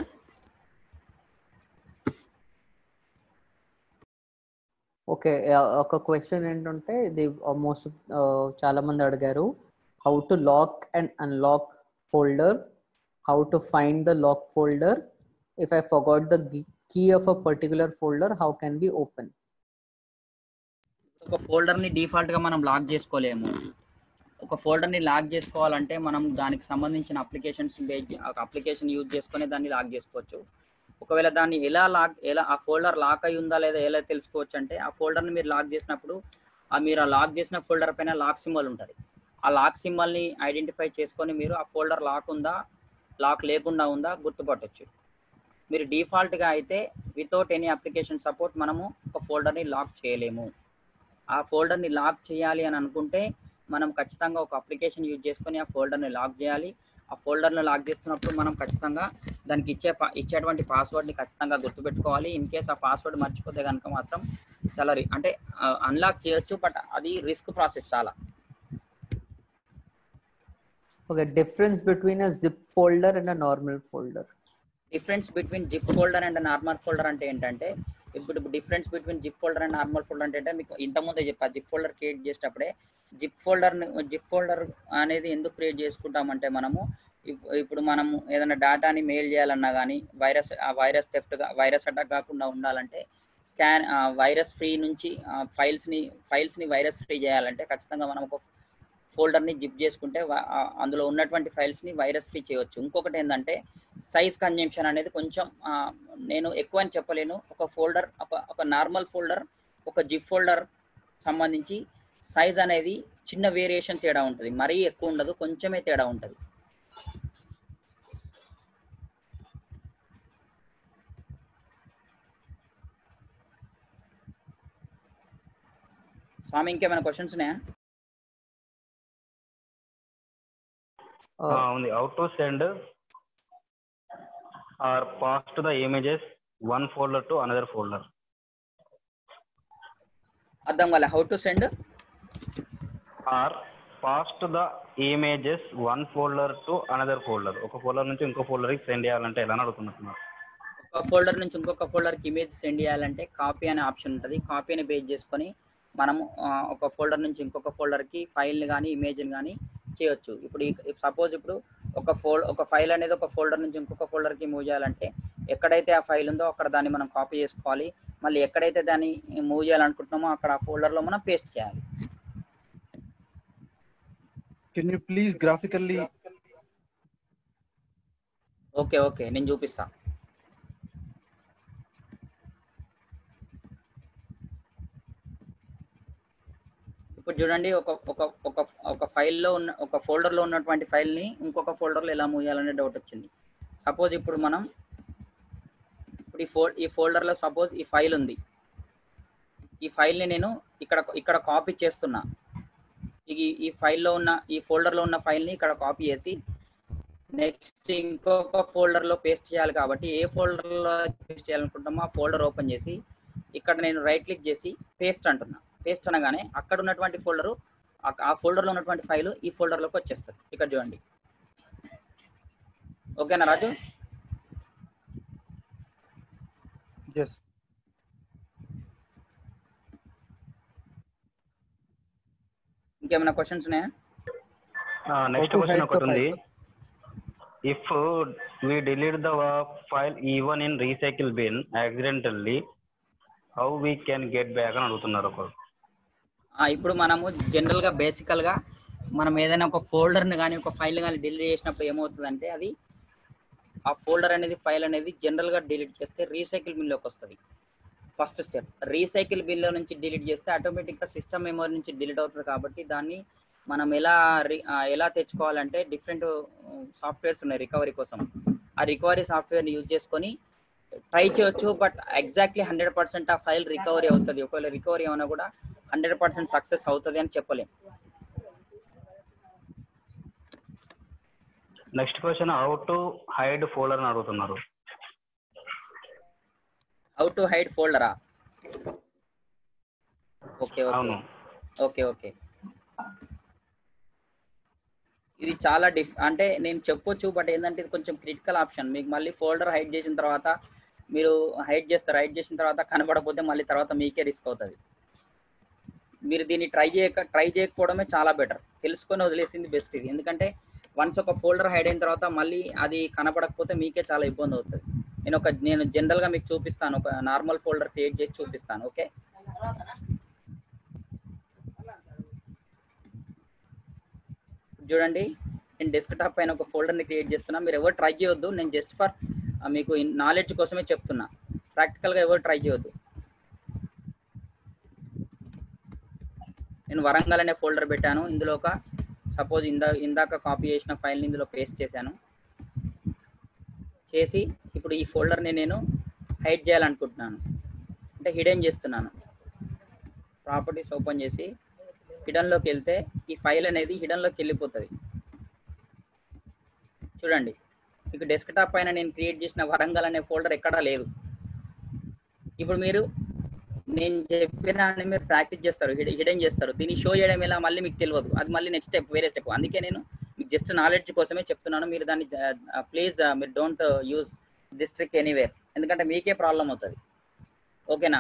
ఓకే ఒక క్వశ్చన్ ఏంటంటే ఇది మోస్ట్ చాలా మంది అడిగారు how to lock and unlock folder how to find the lock folder if I forgot the key of a particular folder how can be open ఒక ఫోల్డర్ని డిఫాల్ట్గా మనం లాక్ చేసుకోలేము ఒక ఫోల్డర్ని లాక్ చేసుకోవాలంటే మనం దానికి సంబంధించిన అప్లికేషన్స్ అప్లికేషన్ యూజ్ చేసుకొని దాన్ని లాక్ చేసుకోవచ్చు ఒకవేళ దాన్ని ఎలా లాక్ ఎలా ఆ ఫోల్డర్ లాక్ అయి ఉందా లేదా ఎలా తెలుసుకోవచ్చు అంటే ఆ ఫోల్డర్ని మీరు లాక్ చేసినప్పుడు ఆ మీరు ఆ లాక్ చేసిన ఫోల్డర్ పైన లాక్ సింబల్ ఉంటుంది ఆ లాక్ సింబల్ని ఐడెంటిఫై చేసుకొని మీరు ఆ ఫోల్డర్ లాక్ ఉందా లాక్ లేకుండా ఉందా గుర్తుపట్టొచ్చు మీరు డిఫాల్ట్గా అయితే వితౌట్ ఎనీ అప్లికేషన్ సపోర్ట్ మనము ఒక ఫోల్డర్ని లాక్ చేయలేము ఆ ఫోల్డర్ని లాక్ చేయాలి అని అనుకుంటే మనం ఖచ్చితంగా ఒక అప్లికేషన్ యూజ్ చేసుకొని ఆ ఫోల్డర్ని లాక్ చేయాలి ఆ ఫోల్డర్ని లాక్ చేస్తున్నప్పుడు మనం ఖచ్చితంగా దానికి ఇచ్చే పా ఇచ్చేటువంటి పాస్వర్డ్ని ఖచ్చితంగా గుర్తుపెట్టుకోవాలి ఇన్ కేస్ ఆ పాస్వర్డ్ మర్చిపోతే కనుక మాత్రం చాలా రి- అంటే అన్లాక్ చేయొచ్చు బట్ అది రిస్క్ ప్రాసెస్ చాలా okay difference between a zip folder and a normal folder difference between zip folder and normal folder అంటే ఏంటంటే ఇప్పుడు difference between zip folder and normal folder అంటే మీకు ఇంతకుముందే చెప్పా జిప్ ఫోల్డర్ క్రియేట్ చేసేటప్పుడే జిప్ ఫోల్డర్ జిప్ ఫోల్డర్ అనేది ఎందుకు క్రియేట్ చేసుకుంటామంటే మనము ఇప్- ఇప్పుడు మనము ఏదైనా డేటాని మెయిల్ చేయాలన్నా కానీ వైరస్ ఆ వైరస్ థెఫ్ట్గా వైరస్ అటాక్ కాకుండా ఉండాలంటే స్కాన్ వైరస్ ఫ్రీ నుంచి ఫైల్స్ని ఫైల్స్ని వైరస్ ఫ్రీ చేయాలంటే ఖచ్చితంగా మనం ఒక ఫోల్డర్ని జిప్ చేసుకుంటే వ- ఆ అందులో ఉన్నటువంటి ఫైల్స్ని వైరస్ ఫ్రీ చేయవచ్చు ఇంకొకటి ఏంటంటే సైజ్ కన్జంప్షన్ అనేది కొంచెం ఆ, నేను ఎక్కువ అని చెప్పలేను ఒక ఫోల్డర్ ఒక ఒక నార్మల్ ఫోల్డర్ ఒక జిప్ ఫోల్డర్ సంబంధించి సైజ్ అనేది చిన్న వేరియేషన్ తేడా ఉంటుంది మరీ ఎక్కువ ఉండదు కొంచెమే తేడా ఉంటుంది స్వామి ఇంకేమైనా క్వశ్చన్స్ ఉన్నాయా ఆ, ఉంది how to send or pass to the images one folder to another folder అర్థం కాలే how to send or pass to the images one folder to another folder ఒక ఫోల్డర్ నుంచి ఇంకో ఫోల్డర్కి సెండ్ చేయాలంటే ఎలా అని అడుగుతున్నారు ఒక ఫోల్డర్ నుంచి ఇంకొక ఫోల్డర్కి ఇమేజ్ సెండ్ చేయాలంటే కాపీ అనే ఆప్షన్ ఉంటుంది కాపీని బేస్ చేసుకొని మనము ఆ, ఒక ఫోల్డర్ నుంచి ఇంకొక ఫోల్డర్కి ఫైల్ని కానీ ఇమేజ్ని కానీ చేయొచ్చు ఇప్పుడు సపోజ్ ఇప్పుడు ఒక ఫోల్ ఒక ఫైల్ అనేది ఒక ఫోల్డర్ నుంచి ఇంకొక ఫోల్డర్కి మూవ్ చేయాలంటే ఎక్కడైతే ఆ ఫైల్ ఉందో అక్కడ దాన్ని మనం కాపీ చేసుకోవాలి మళ్ళీ ఎక్కడైతే దాన్ని మూవ్ చేయాలనుకుంటున్నామో అక్కడ ఆ ఫోల్డర్లో మనం పేస్ట్ చేయాలి Can you please graphically okay okay నేను చూపిస్తా ఇప్పుడు చూడండి ఒక ఒక ఒక ఒక ఫైల్లో ఉన్న ఒక ఫోల్డర్లో ఉన్నటువంటి ఫైల్ని ఇంకొక ఫోల్డర్లో ఎలా మూవ్ చేయాలనే డౌట్ వచ్చింది సపోజ్ ఇప్పుడు మనం ఇప్పుడు ఈ ఫోల్ ఈ ఫోల్డర్లో సపోజ్ ఈ ఫైల్ ఉంది ఈ ఫైల్ని నేను ఇక్కడ ఇక్కడ కాపీ చేస్తున్నా ఈ ఈ ఫైల్లో ఉన్న ఈ ఫోల్డర్లో ఉన్న ఫైల్ని ఇక్కడ కాపీ చేసి నెక్స్ట్ ఇంకొక ఫోల్డర్లో పేస్ట్ చేయాలి కాబట్టి ఏ ఫోల్డర్లో పేస్ట్ చేయాలనుకుంటామో ఆ ఫోల్డర్ ఓపెన్ చేసి ఇక్కడ నేను రైట్ క్లిక్ చేసి పేస్ట్ అంటున్నా పేస్ట్ అనగానే అక్కడ ఉన్నటువంటి ఫోల్డరు ఆ ఫోల్డర్లో ఉన్నటువంటి ఫైల్ ఈ ఫోల్డర్లోకి వచ్చేస్తుంది ఇక్కడ చూడండి ఓకేనా రాజు ఎస్ ఇంకేమైనా క్వశ్చన్స్ ఉన్నాయా next How to question hide the ఒకటి ఉంది file? If we delete the file even in recycle bin accidentally how we can get back అని అడుగుతున్నారు ఒకరు ఆ, ఇప్పుడు మనము జనరల్గా బేసికల్గా మనం ఏదైనా ఒక ఫోల్డర్ని కానీ ఒక ఫైల్ కానీ డిలీట్ చేసినప్పుడు ఏమవుతుందంటే అది ఆ ఫోల్డర్ అనేది ఫైల్ అనేది జనరల్గా డిలీట్ చేస్తే రీసైకిల్ బిన్లోకి వస్తుంది ఫస్ట్ స్టెప్ రీసైకిల్ బిన్లో నుంచి డిలీట్ చేస్తే ఆటోమేటిక్గా సిస్టమ్ మెమరీ నుంచి డిలీట్ అవుతుంది కాబట్టి దాన్ని మనం ఎలా రి- ఆ, ఎలా తెచ్చుకోవాలంటే డిఫరెంట్ సాఫ్ట్వేర్స్ ఉన్నాయి రికవరీ కోసం ఆ రికవరీ సాఫ్ట్వేర్ని యూజ్ చేసుకొని ట్రై చేయొచ్చు బట్ ఎగ్జాక్ట్లీ హండ్రెడ్ పర్సెంట్ ఆ ఫైల్ రికవరీ అవుతుంది ఒకవేళ రికవరీ ఏమైనా కూడా హండ్రెడ్ పర్సెంట్ సక్సెస్ అవుతుంది అని చెప్పలేం next question how to hide folder అని అడుగుతున్నారు హౌ టు హైడ్ ఫోల్డరా ఓకే ఓకే అవును ఓకే ఓకే ఇది చాలా డిఫ్ అంటే నేను చెప్పొచ్చు బట్ ఏంటంటే ఇది కొంచెం క్రిటికల్ ఆప్షన్ మీకు మళ్ళీ ఫోల్డర్ హైడ్ చేసిన తర్వాత మీరు హైడ్ చేస్తారు హైడ్ చేసిన తర్వాత కనబడకపోతే మళ్ళీ తర్వాత మీకే రిస్క్ అవుతుంది మీరు దీన్ని ట్రై చేయక ట్రై చేయకపోవడమే చాలా బెటర్ తెలుసుకొని వదిలేసింది బెస్ట్ ఇది ఎందుకంటే వన్స్ ఒక ఫోల్డర్ హైడ్ అయిన తర్వాత మళ్ళీ అది కనపడకపోతే మీకే చాలా ఇబ్బంది అవుతుంది నేను ఒక నేను జనరల్గా మీకు చూపిస్తాను ఒక నార్మల్ ఫోల్డర్ క్రియేట్ చేసి చూపిస్తాను ఓకే చూడండి నేను డెస్క్టాప్ పైన ఒక ఫోల్డర్ని క్రియేట్ చేస్తున్నా మీరు ఎవరు ట్రై చేయొద్దు నేను జస్ట్ ఫర్ మీకు నాలెడ్జ్ కోసమే చెప్తున్నా ప్రాక్టికల్గా ఎవరు ట్రై చేయొద్దు నేను వరంగల్ అనే ఫోల్డర్ పెట్టాను ఇందులో ఒక సపోజ్ ఇందా ఇందాక కాపీ చేసిన ఫైల్ని ఇందులో పేస్ట్ చేశాను చేసి ఇప్పుడు ఈ ఫోల్డర్ని నేను హైడ్ చేయాలనుకుంటున్నాను అంటే హిడెన్ చేస్తున్నాను ప్రాపర్టీస్ ఓపెన్ చేసి హిడన్లోకి వెళ్తే ఈ ఫైల్ అనేది హిడన్లోకి వెళ్ళిపోతుంది చూడండి మీకు డెస్క్టాప్ పైన నేను క్రియేట్ చేసిన వరంగల్ అనే ఫోల్డర్ ఎక్కడా లేదు ఇప్పుడు మీరు నేను చెప్పిన దాన్ని మీరు ప్రాక్టీస్ చేస్తారు హిడెన్ చేస్తారు దీన్ని షో చేయడం ఎలా మళ్ళీ మీకు తెలియదు అది మళ్ళీ నెక్స్ట్ స్టెప్ వేరే స్టెప్ అందుకే నేను మీకు జస్ట్ నాలెడ్జ్ కోసమే చెప్తున్నాను మీరు దాన్ని ప్లీజ్ మీరు don't use this trick anywhere ఎందుకంటే మీకే ప్రాబ్లం అవుతుంది ఓకేనా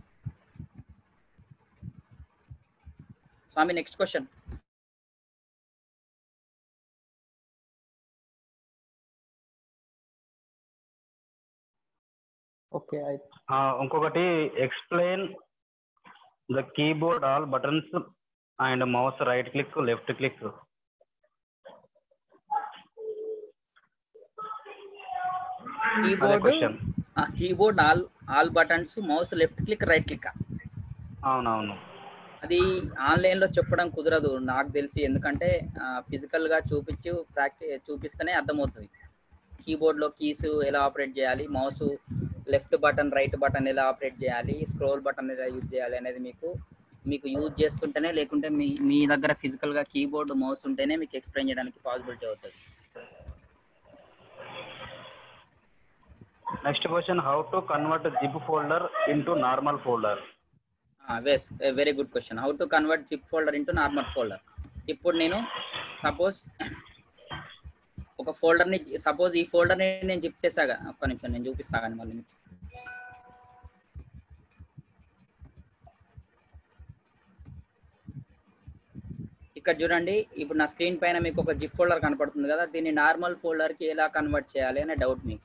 స్వామి నెక్స్ట్ క్వశ్చన్ ఓకే ఆ, ఇంకొకటి explain the keyboard all buttons and mouse right click left click keyboard question. Keyboard all all buttons mouse left click right click అవునవును అది ఆన్లైన్లో చెప్పడం కుదరదు నాకు తెలిసి ఎందుకంటే ఫిజికల్గా చూపించి ప్రాక్టీస్ చూపిస్తేనే అర్థమవుతుంది కీబోర్డ్లో కీస్ ఎలా ఆపరేట్ చేయాలి mouse left button right button ఎలా ఆపరేట్ చేయాలి స్క్రోల్ బటన్ ఎలా యూజ్ చేయాలి అనేది మీకు మీకు యూజ్ చేస్తుంటేనే లేకుంటే మీ మీ దగ్గర ఫిజికల్గా కీబోర్డ్ మౌస్ ఉంటేనే మీకు ఎక్స్ప్లెయిన్ చేయడానికి పాసిబిలిటీ అవుతుంది next question how to convert zip folder into normal folder వెస్ very good question how to convert zip folder into normal folder ఇప్పుడు నేను సపోజ్ ఒక ఫోల్డర్ని సపోజ్ ఈ ఫోల్డర్ని నేను జిప్ చేసాగా ఒక్క నిమిషం నేను చూపిస్తాను మళ్ళీ మీకు. ఇక్కడ చూడండి ఇప్పుడు నా స్క్రీన్ పైన మీకు ఒక జిప్ ఫోల్డర్ కనపడుతుంది కదా దీన్ని నార్మల్ ఫోల్డర్కి ఎలా కన్వర్ట్ చేయాలి అనే డౌట్ మీకు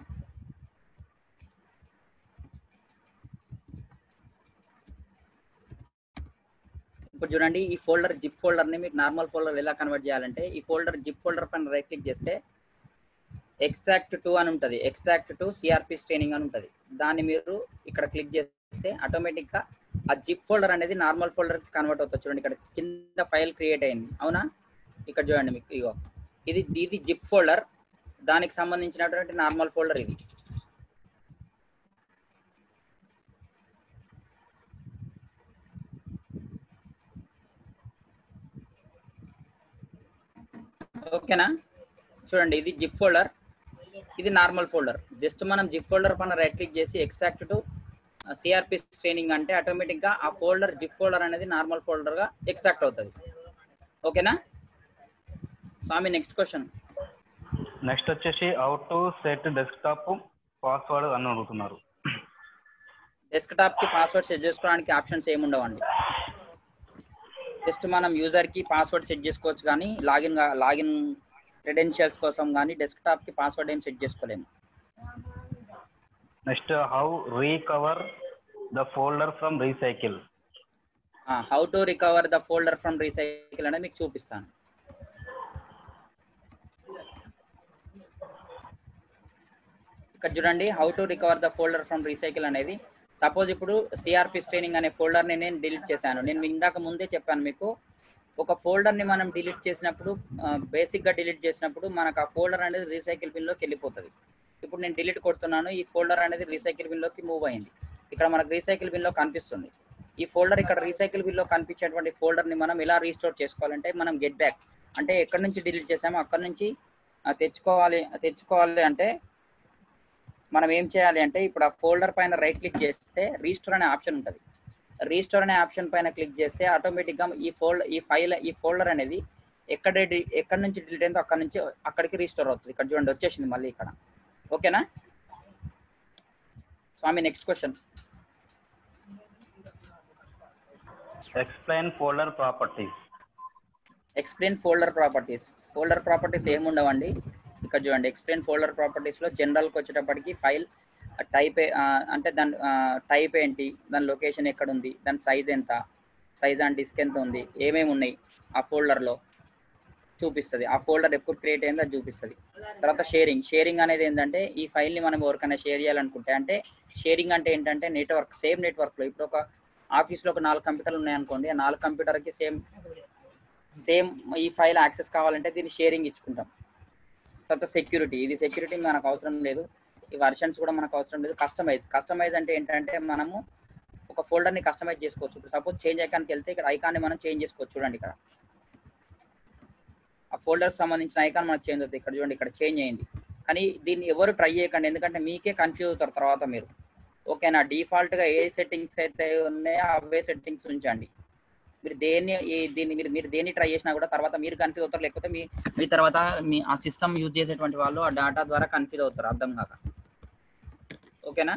ఇప్పుడు చూడండి ఈ ఫోల్డర్ జిప్ ఫోల్డర్ని మీకు నార్మల్ ఫోల్డర్ ఎలా కన్వర్ట్ చేయాలంటే ఈ ఫోల్డర్ జిప్ ఫోల్డర్ పైన రైట్ క్లిక్ చేస్తే ఎక్స్ట్రాక్ట్ టూ అని ఉంటుంది ఎక్స్ట్రాక్ట్ టు సిఆర్పి స్ట్రైనింగ్ అని ఉంటుంది దాన్ని మీరు ఇక్కడ క్లిక్ చేస్తే ఆటోమేటిక్గా ఆ జిప్ ఫోల్డర్ అనేది నార్మల్ ఫోల్డర్కి కన్వర్ట్ అవుతుంది చూడండి ఇక్కడ కింద ఫైల్ క్రియేట్ అయింది అవునా ఇక్కడ చూడండి మీకు ఇగో ఇది ఇది జిప్ ఫోల్డర్ దానికి సంబంధించినటువంటి నార్మల్ ఫోల్డర్ ఇది ఓకేనా చూడండి ఇది జిప్ ఫోల్డర్ ఇది నార్మల్ ఫోల్డర్ జస్ట్ మనం జిప్ ఫోల్డర్ పైన రైట్ క్లిక్ చేసి ఎక్స్ట్రాక్ట్ టు సిఆర్పి ట్రైనింగ్ అంటే ఆటోమేటిక్ గా ఆ ఫోల్డర్ జిప్ ఫోల్డర్ అనేది నార్మల్ ఫోల్డర్ గా ఎక్స్ట్రాక్ట్ అవుతుంది ఓకేనా స్వామి నెక్స్ట్ క్వశ్చన్ నెక్స్ట్ వచ్చేసి how to set desktop password అని అడుగుతున్నారు డెస్క్ టాప్ కి పాస్వర్డ్ సెట్ చేసుకోవడానికి ఆప్షన్స్ ఏమి ఉండవండి జస్ట్ మనం యూజర్ కి పాస్వర్డ్ సెట్ చేసుకోవచ్చు కానీ లాగిన్ లాగిన్ క్రెడెన్షియల్స్ కోసం కానీ డెస్క్ టాప్ కి పాస్వర్డ్ ఏం సెట్ చేసుకోలేము next how recover the folder from recycle how to recover the folder from recycle అనేది మీకు చూపిస్తాను ఇక్కడ చూడండి how to recover the folder from recycle అనేది సపోజ్ ఇప్పుడు సిఆర్పి ట్రైనింగ్ అనే ఫోల్డర్ని నేను డిలీట్ చేశాను నేను ఇందాక ముందే చెప్పాను మీకు ఒక ఫోల్డర్ని మనం డిలీట్ చేసినప్పుడు బేసిక్గా డిలీట్ చేసినప్పుడు మనకు ఆ ఫోల్డర్ అనేది రీసైకిల్ బిన్లోకి వెళ్ళిపోతుంది ఇప్పుడు నేను డిలీట్ కొడుతున్నాను ఈ ఫోల్డర్ అనేది రీసైకిల్ బిన్లోకి మూవ్ అయింది ఇక్కడ మనకు రీసైకిల్ బిన్లో కనిపిస్తుంది ఈ ఫోల్డర్ ఇక్కడ రీసైకిల్ బిన్లో కనిపించేటువంటి ఫోల్డర్ని మనం ఎలా రీస్టోర్ చేసుకోవాలంటే మనం గెట్ బ్యాక్ అంటే ఎక్కడి నుంచి డిలీట్ చేసామో అక్కడ నుంచి ఆ, తెచ్చుకోవాలి తెచ్చుకోవాలి అంటే మనం ఏం చేయాలి అంటే ఇప్పుడు ఆ ఫోల్డర్ పైన రైట్ క్లిక్ చేస్తే రీస్టోర్ అనే ఆప్షన్ ఉంటుంది రీస్టోర్ అనే ఆప్షన్ పైన క్లిక్ చేస్తే ఆటోమేటిక్గా ఈ ఫోల్డ్ ఈ ఫైల్ ఈ ఫోల్డర్ అనేది ఎక్కడ డి- ఎక్కడి నుంచి డిలీట్ అయిందో అక్కడ నుంచి అక్కడికి రీస్టోర్ అవుతుంది ఇక్కడ చూడండి వచ్చేసింది మళ్ళీ ఇక్కడ ఓకేనా స్వామి next question explain folder properties explain folder properties folder properties ఏముండవండి ఇక్కడ చూడండి ఎక్స్ప్లెయిన్ ఫోల్డర్ ప్రాపర్టీస్లో జనరల్కి వచ్చేటప్పటికి ఫైల్ టైప్ అంటే దాని టైప్ ఏంటి దాని లొకేషన్ ఎక్కడ ఉంది దాని సైజ్ ఎంత సైజ్ అండ్ డిస్క్ ఎంత ఉంది ఏమేమి ఉన్నాయి ఆ ఫోల్డర్లో చూపిస్తుంది ఆ ఫోల్డర్ ఎప్పుడు క్రియేట్ అయిందో అది చూపిస్తుంది తర్వాత షేరింగ్ షేరింగ్ అనేది ఏంటంటే ఈ ఫైల్ని మనం ఎవరికైనా షేర్ చేయాలనుకుంటే అంటే షేరింగ్ అంటే ఏంటంటే నెట్వర్క్ సేమ్ నెట్వర్క్లో ఇప్పుడు ఒక ఆఫీస్లో ఒక నాలుగు కంప్యూటర్లు ఉన్నాయనుకోండి ఆ నాలుగు కంప్యూటర్కి సేమ్ సేమ్ ఈ ఫైల్ యాక్సెస్ కావాలంటే దీన్ని షేరింగ్ ఇచ్చుకుంటాం తర్వాత సెక్యూరిటీ ఇది సెక్యూరిటీ మనకు అవసరం లేదు ఈ వర్షన్స్ కూడా మనకు అవసరం లేదు కస్టమైజ్ కస్టమైజ్ అంటే ఏంటంటే మనము ఒక ఫోల్డర్ని కస్టమైజ్ చేసుకోవచ్చు ఇప్పుడు సపోజ్ చేంజ్ ఐకాన్కి వెళ్తే ఇక్కడ ఐకాన్ని మనం చేంజ్ చేసుకోవచ్చు చూడండి ఇక్కడ ఆ ఫోల్డర్కి సంబంధించిన ఐకాన్ మనకు చేంజ్ అవుతుంది ఇక్కడ చూడండి ఇక్కడ చేంజ్ అయింది కానీ దీన్ని ఎవరు ట్రై చేయకండి ఎందుకంటే మీకే కన్ఫ్యూజ్ అవుతారు తర్వాత మీరు ఓకేనా డిఫాల్ట్గా ఏ సెట్టింగ్స్ అయితే ఉన్నాయో అవే సెట్టింగ్స్ ఉంచండి మీరు దేన్ని ఈ దీన్ని మీరు మీరు దేన్ని ట్రై చేసినా కూడా తర్వాత మీరు కన్ఫ్యూజ్ అవుతారు లేకపోతే మీ మీ తర్వాత మీ ఆ సిస్టమ్ యూజ్ చేసేటువంటి వాళ్ళు ఆ డేటా ద్వారా కన్ఫ్యూజ్ అవుతారు అర్థం కాక ఓకేనా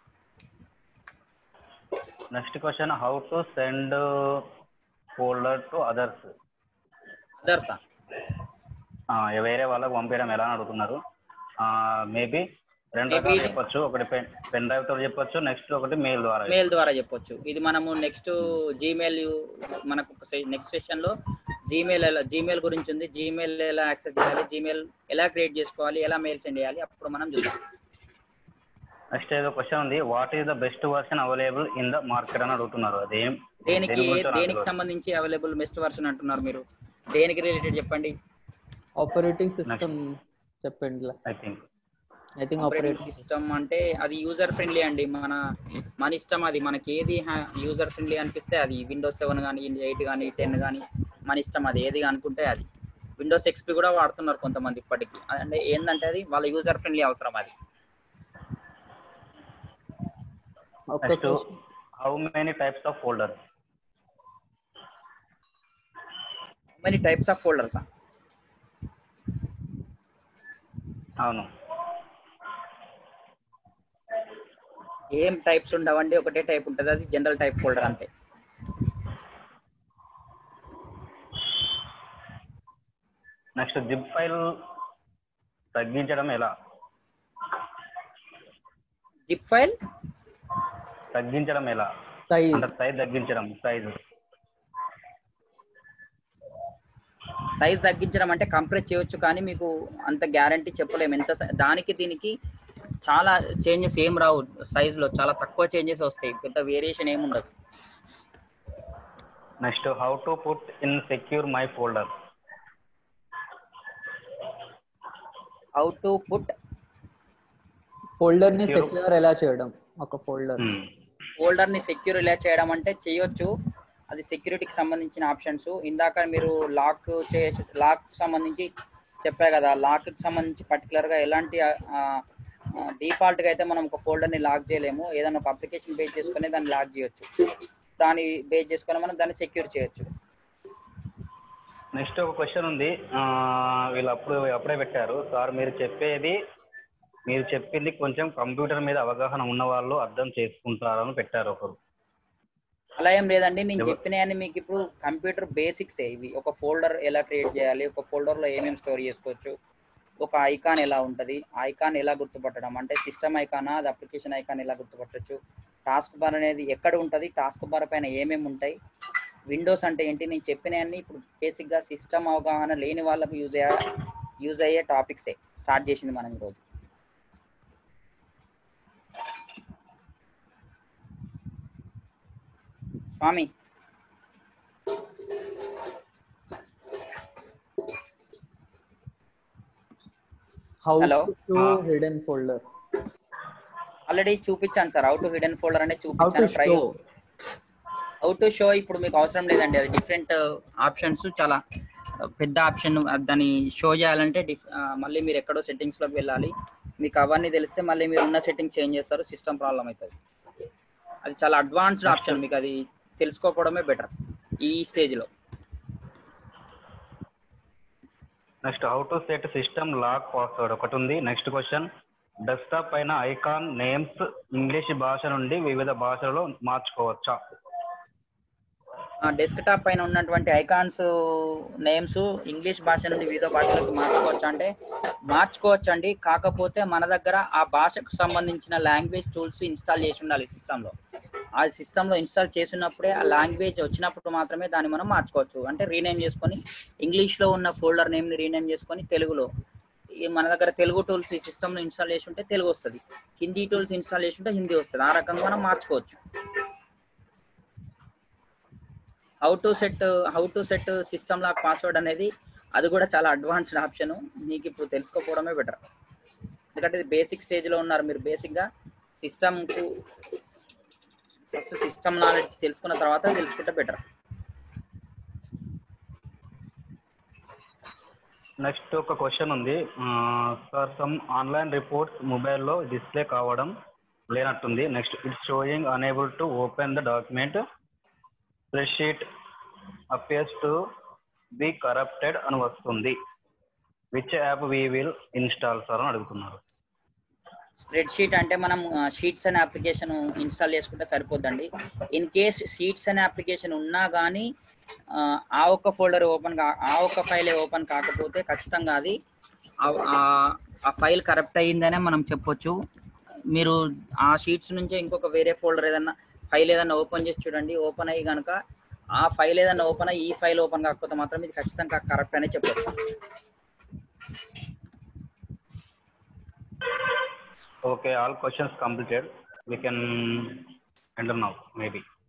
next question how to send folder to others అదర్సా వేరే వాళ్ళకి పంపించడం ఎలా అని అడుగుతున్నారు మేబీ రెండు Maybe రకాలు ఇది- చెప్పొచ్చు ఒకటి పెన్ పెన్ డ్రైవ్ తో చెప్పొచ్చు నెక్స్ట్ ఒకటి మెయిల్ ద్వారా మెయిల్ ద్వారా చెప్పొచ్చు ఇది మనము నెక్స్ట్ జీమెయిల్ మనకు నెక్స్ట్ సెషన్ లో జీమెయిల్ ఎలా జీమెయిల్ గురించి ఉంది జీమెయిల్ ఎలా యాక్సెస్ చేయాలి జీమెయిల్ ఎలా క్రియేట్ చేసుకోవాలి ఎలా మెయిల్ సెండ్ చేయాలి అప్పుడు మనం చూద్దాం నెక్స్ట్ ఏదో క్వశ్చన్ ఉంది what is the best version available in the market అని అడుగుతున్నారు అదేం దేనికి దేని గురించో నాకు దేనికి తెలియదు. సంబంధించి అవైలబుల్ బెస్ట్ వర్షన్ అంటున్నారు మీరు దేనికి రిలేటెడ్ చెప్పండి ఆపరేటింగ్ సిస్టమ్ చెప్పండి I think I think operating operating system అంటే అది యూజర్ ఫ్రెండ్లీ అండి మన మన ఇష్టం అది మనకి ఏది యూజర్ ఫ్రెండ్లీ అనిపిస్తే అది విండోస్ సెవెన్ కానీ ఎయిట్ కానీ టెన్ కానీ మన ఇష్టం అది ఏది అనుకుంటే అది విండోస్ ఎక్స్పీ కూడా వాడుతున్నారు కొంతమంది ఇప్పటికి అంటే ఏంటంటే అది వాళ్ళ యూజర్ ఫ్రెండ్లీ అవసరం అది ఒక్క next question. How many types of folder many types of folders అవును ఏం టైప్స్ ఉండవండి ఒకటే టైప్ ఉంటుంది అది జనరల్ టైప్ ఫోల్డర్ అంతే నెక్స్ట్ జిప్ ఫైల్ తగ్గించడం ఎలా జిప్ ఫైల్ తగ్గించడం ఎలా Size. అంటే సైజ్ తగ్గించడం సైజ్ సైజ్ తగ్గించడం అంటే కంప్రెస్ చేయొచ్చు కానీ మీకు అంత గ్యారంటీ చెప్పలేము ఎంత సై- దానికి దీనికి చాలా చేంజెస్ ఏం రావు size లో చాలా తక్కువ చేంజెస్ వస్తాయి పెద్ద వేరియేషన్ ఏమి ఉండదు next how to put in secure my folder how to put folder ని Secure. సెక్యూర్ ఎలా చేయడం ఒక ఫోల్డర్ ఫోల్డర్ ని సెక్యూర్ ఎలా చేయడం అంటే చేయొచ్చు అది సెక్యూరిటీకి సంబంధించిన ఆప్షన్స్ ఇందాక మీరు లాక్ చే లాక్ సంబంధించి చెప్పా కదా లాక్కి సంబంధించి పర్టికులర్గా ఎలాంటి డిఫాల్ట్గా అయితే మనం ఒక ఫోల్డర్ని లాక్ చేయలేము ఏదైనా ఒక అప్లికేషన్ బేస్ చేసుకొని దాన్ని లాక్ చేయొచ్చు దాన్ని బేస్ చేసుకొని మనం దాన్ని సెక్యూర్ చేయొచ్చు నెక్స్ట్ ఒక క్వశ్చన్ ఉంది ఆ, వీళ్ళు అప్పుడు అప్పుడే పెట్టారు సార్ మీరు చెప్పేది మీరు చెప్పింది కొంచెం కంప్యూటర్ మీద అవగాహన ఉన్న వాళ్ళు అర్థం చేసుకుంటారని పెట్టారు ఒకరు అలా ఏం లేదండి నేను ఎవ- చెప్పినవన్నీ మీకు ఇప్పుడు కంప్యూటర్ బేసిక్స్ ఇవి ఒక ఫోల్డర్ ఎలా క్రియేట్ చేయాలి ఒక ఫోల్డర్లో ఏమేమి స్టోర్ చేసుకోవచ్చు ఒక ఐకాన్ ఎలా ఉంటుంది ఐకాన్ ఎలా గుర్తుపట్టడం అంటే సిస్టమ్ ఐకానా అది అప్లికేషన్ ఐకాన్ ఎలా గుర్తుపట్టచ్చు టాస్క్ బార్ అనేది ఎక్కడ ఉంటుంది టాస్క్ బార్ పైన ఏమేమి ఉంటాయి విండోస్ అంటే ఏంటి నేను చెప్పినవన్నీ ఇప్పుడు బేసిక్గా సిస్టమ్ అవగాహన లేని వాళ్ళకు యూజ్ అయ్యే యూజ్ అయ్యే టాపిక్సే స్టార్ట్ చేసింది మనం ఈరోజు స్వామి How Hello. to Ah. hidden folder? Already చూపించాను sir how to hidden folder అంటే How to చూపించాను try show? How to show ఇప్పుడు మీకు అవసరం లేదండి అది డిఫరెంట్ ఆప్షన్స్ చాలా పెద్ద ఆప్షన్ దాన్ని షో చేయాలంటే డిఫ్ ఆ, మళ్ళీ మీరు ఎక్కడో సెట్టింగ్స్లోకి వెళ్ళాలి మీకు అవన్నీ తెలిస్తే మళ్ళీ మీరు ఉన్న సెట్టింగ్ చేంజ్ చేస్తారు సిస్టమ్ ప్రాబ్లం అవుతుంది అది చాలా అడ్వాన్స్డ్ ఆప్షన్ మీకు అది తెలుసుకోకపోవడమే బెటర్ ఈ స్టేజ్లో next how to set system lock password ఒకటి ఉంది నెక్స్ట్ క్వశ్చన్ డెస్క్టాప్ పైన ఐకాన్ నేమ్స్ ఇంగ్లీష్ భాష నుండి వివిధ భాషలలో మార్చుకోవచ్చా డెస్క్టాప్ పైన ఉన్నటువంటి ఐకాన్స్ నేమ్స్ ఇంగ్లీష్ భాష నుండి వివిధ భాషలకు మార్చుకోవచ్చు అంటే మార్చుకోవచ్చు అండి కాకపోతే మన దగ్గర ఆ భాషకు సంబంధించిన లాంగ్వేజ్ టూల్స్ ఇన్స్టాల్ చేసి ఉండాలి సిస్టంలో ఆ సిస్టంలో ఇన్స్టాల్ చేసినప్పుడే ఆ లాంగ్వేజ్ వచ్చినప్పుడు మాత్రమే దాన్ని మనం మార్చుకోవచ్చు అంటే రీనేమ్ చేసుకొని ఇంగ్లీష్లో ఉన్న ఫోల్డర్ నేమ్ని రీనేమ్ చేసుకొని తెలుగులో ఈ మన దగ్గర తెలుగు టూల్స్ ఈ సిస్టంలో ఇన్స్టాల్ చేసి ఉంటే తెలుగు వస్తుంది హిందీ టూల్స్ ఇన్స్టాల్ చేసి ఉంటే హిందీ వస్తుంది ఆ రకంగా మనం మార్చుకోవచ్చు how to set how to set system lock password అనేది అది కూడా చాలా అడ్వాన్స్డ్ ఆప్షన్ మీకు ఇప్పుడు తెలుసుకోకపోవడమే బెటర్ ఎందుకంటే ఇది బేసిక్ స్టేజ్లో ఉన్నారు మీరు బేసిక్గా సిస్టమ్కు ఫస్ట్ సిస్టమ్ నాలెడ్జ్ తెలుసుకున్న తర్వాత తెలుసుకుంటే బెటర్ నెక్స్ట్ ఒక క్వశ్చన్ ఉంది సార్ సమ్ ఆన్లైన్ రిపోర్ట్స్ మొబైల్లో డిస్ప్లే కావడం లేనట్టుంది next it's showing unable to open the document spreadsheet appears to be corrupted అని వస్తుంది which app we will install sir అని అడుగుతున్నారు స్ప్రెడ్ షీట్ అంటే మనం షీట్స్ అనే అప్లికేషన్ ఇన్స్టాల్ చేసుకుంటే సరిపోద్దండి ఇన్ కేస్ షీట్స్ అనే అప్లికేషన్ ఉన్నా కానీ ఆ ఒక్క ఫోల్డర్ ఓపెన్ కా ఆ ఒక్క ఫైలే ఓపెన్ కాకపోతే ఖచ్చితంగా అది ఆ- ఆ- ఆ ఫైల్ కరెక్ట్ అయ్యిందనే మనం చెప్పొచ్చు మీరు ఆ షీట్స్ నుంచే ఇంకొక వేరే ఫోల్డర్ ఏదన్నా ఫైల్ ఏదన్నా ఓపెన్ చేసి చూడండి ఓపెన్ అయ్యి కనుక ఆ ఫైల్ ఏదన్నా ఓపెన్ అయ్యి ఈ ఫైల్ ఓపెన్ కాకపోతే మాత్రం ఇది ఖచ్చితంగా కరెక్ట్ అనే చెప్పొచ్చు okay all questions completed we can enter now maybe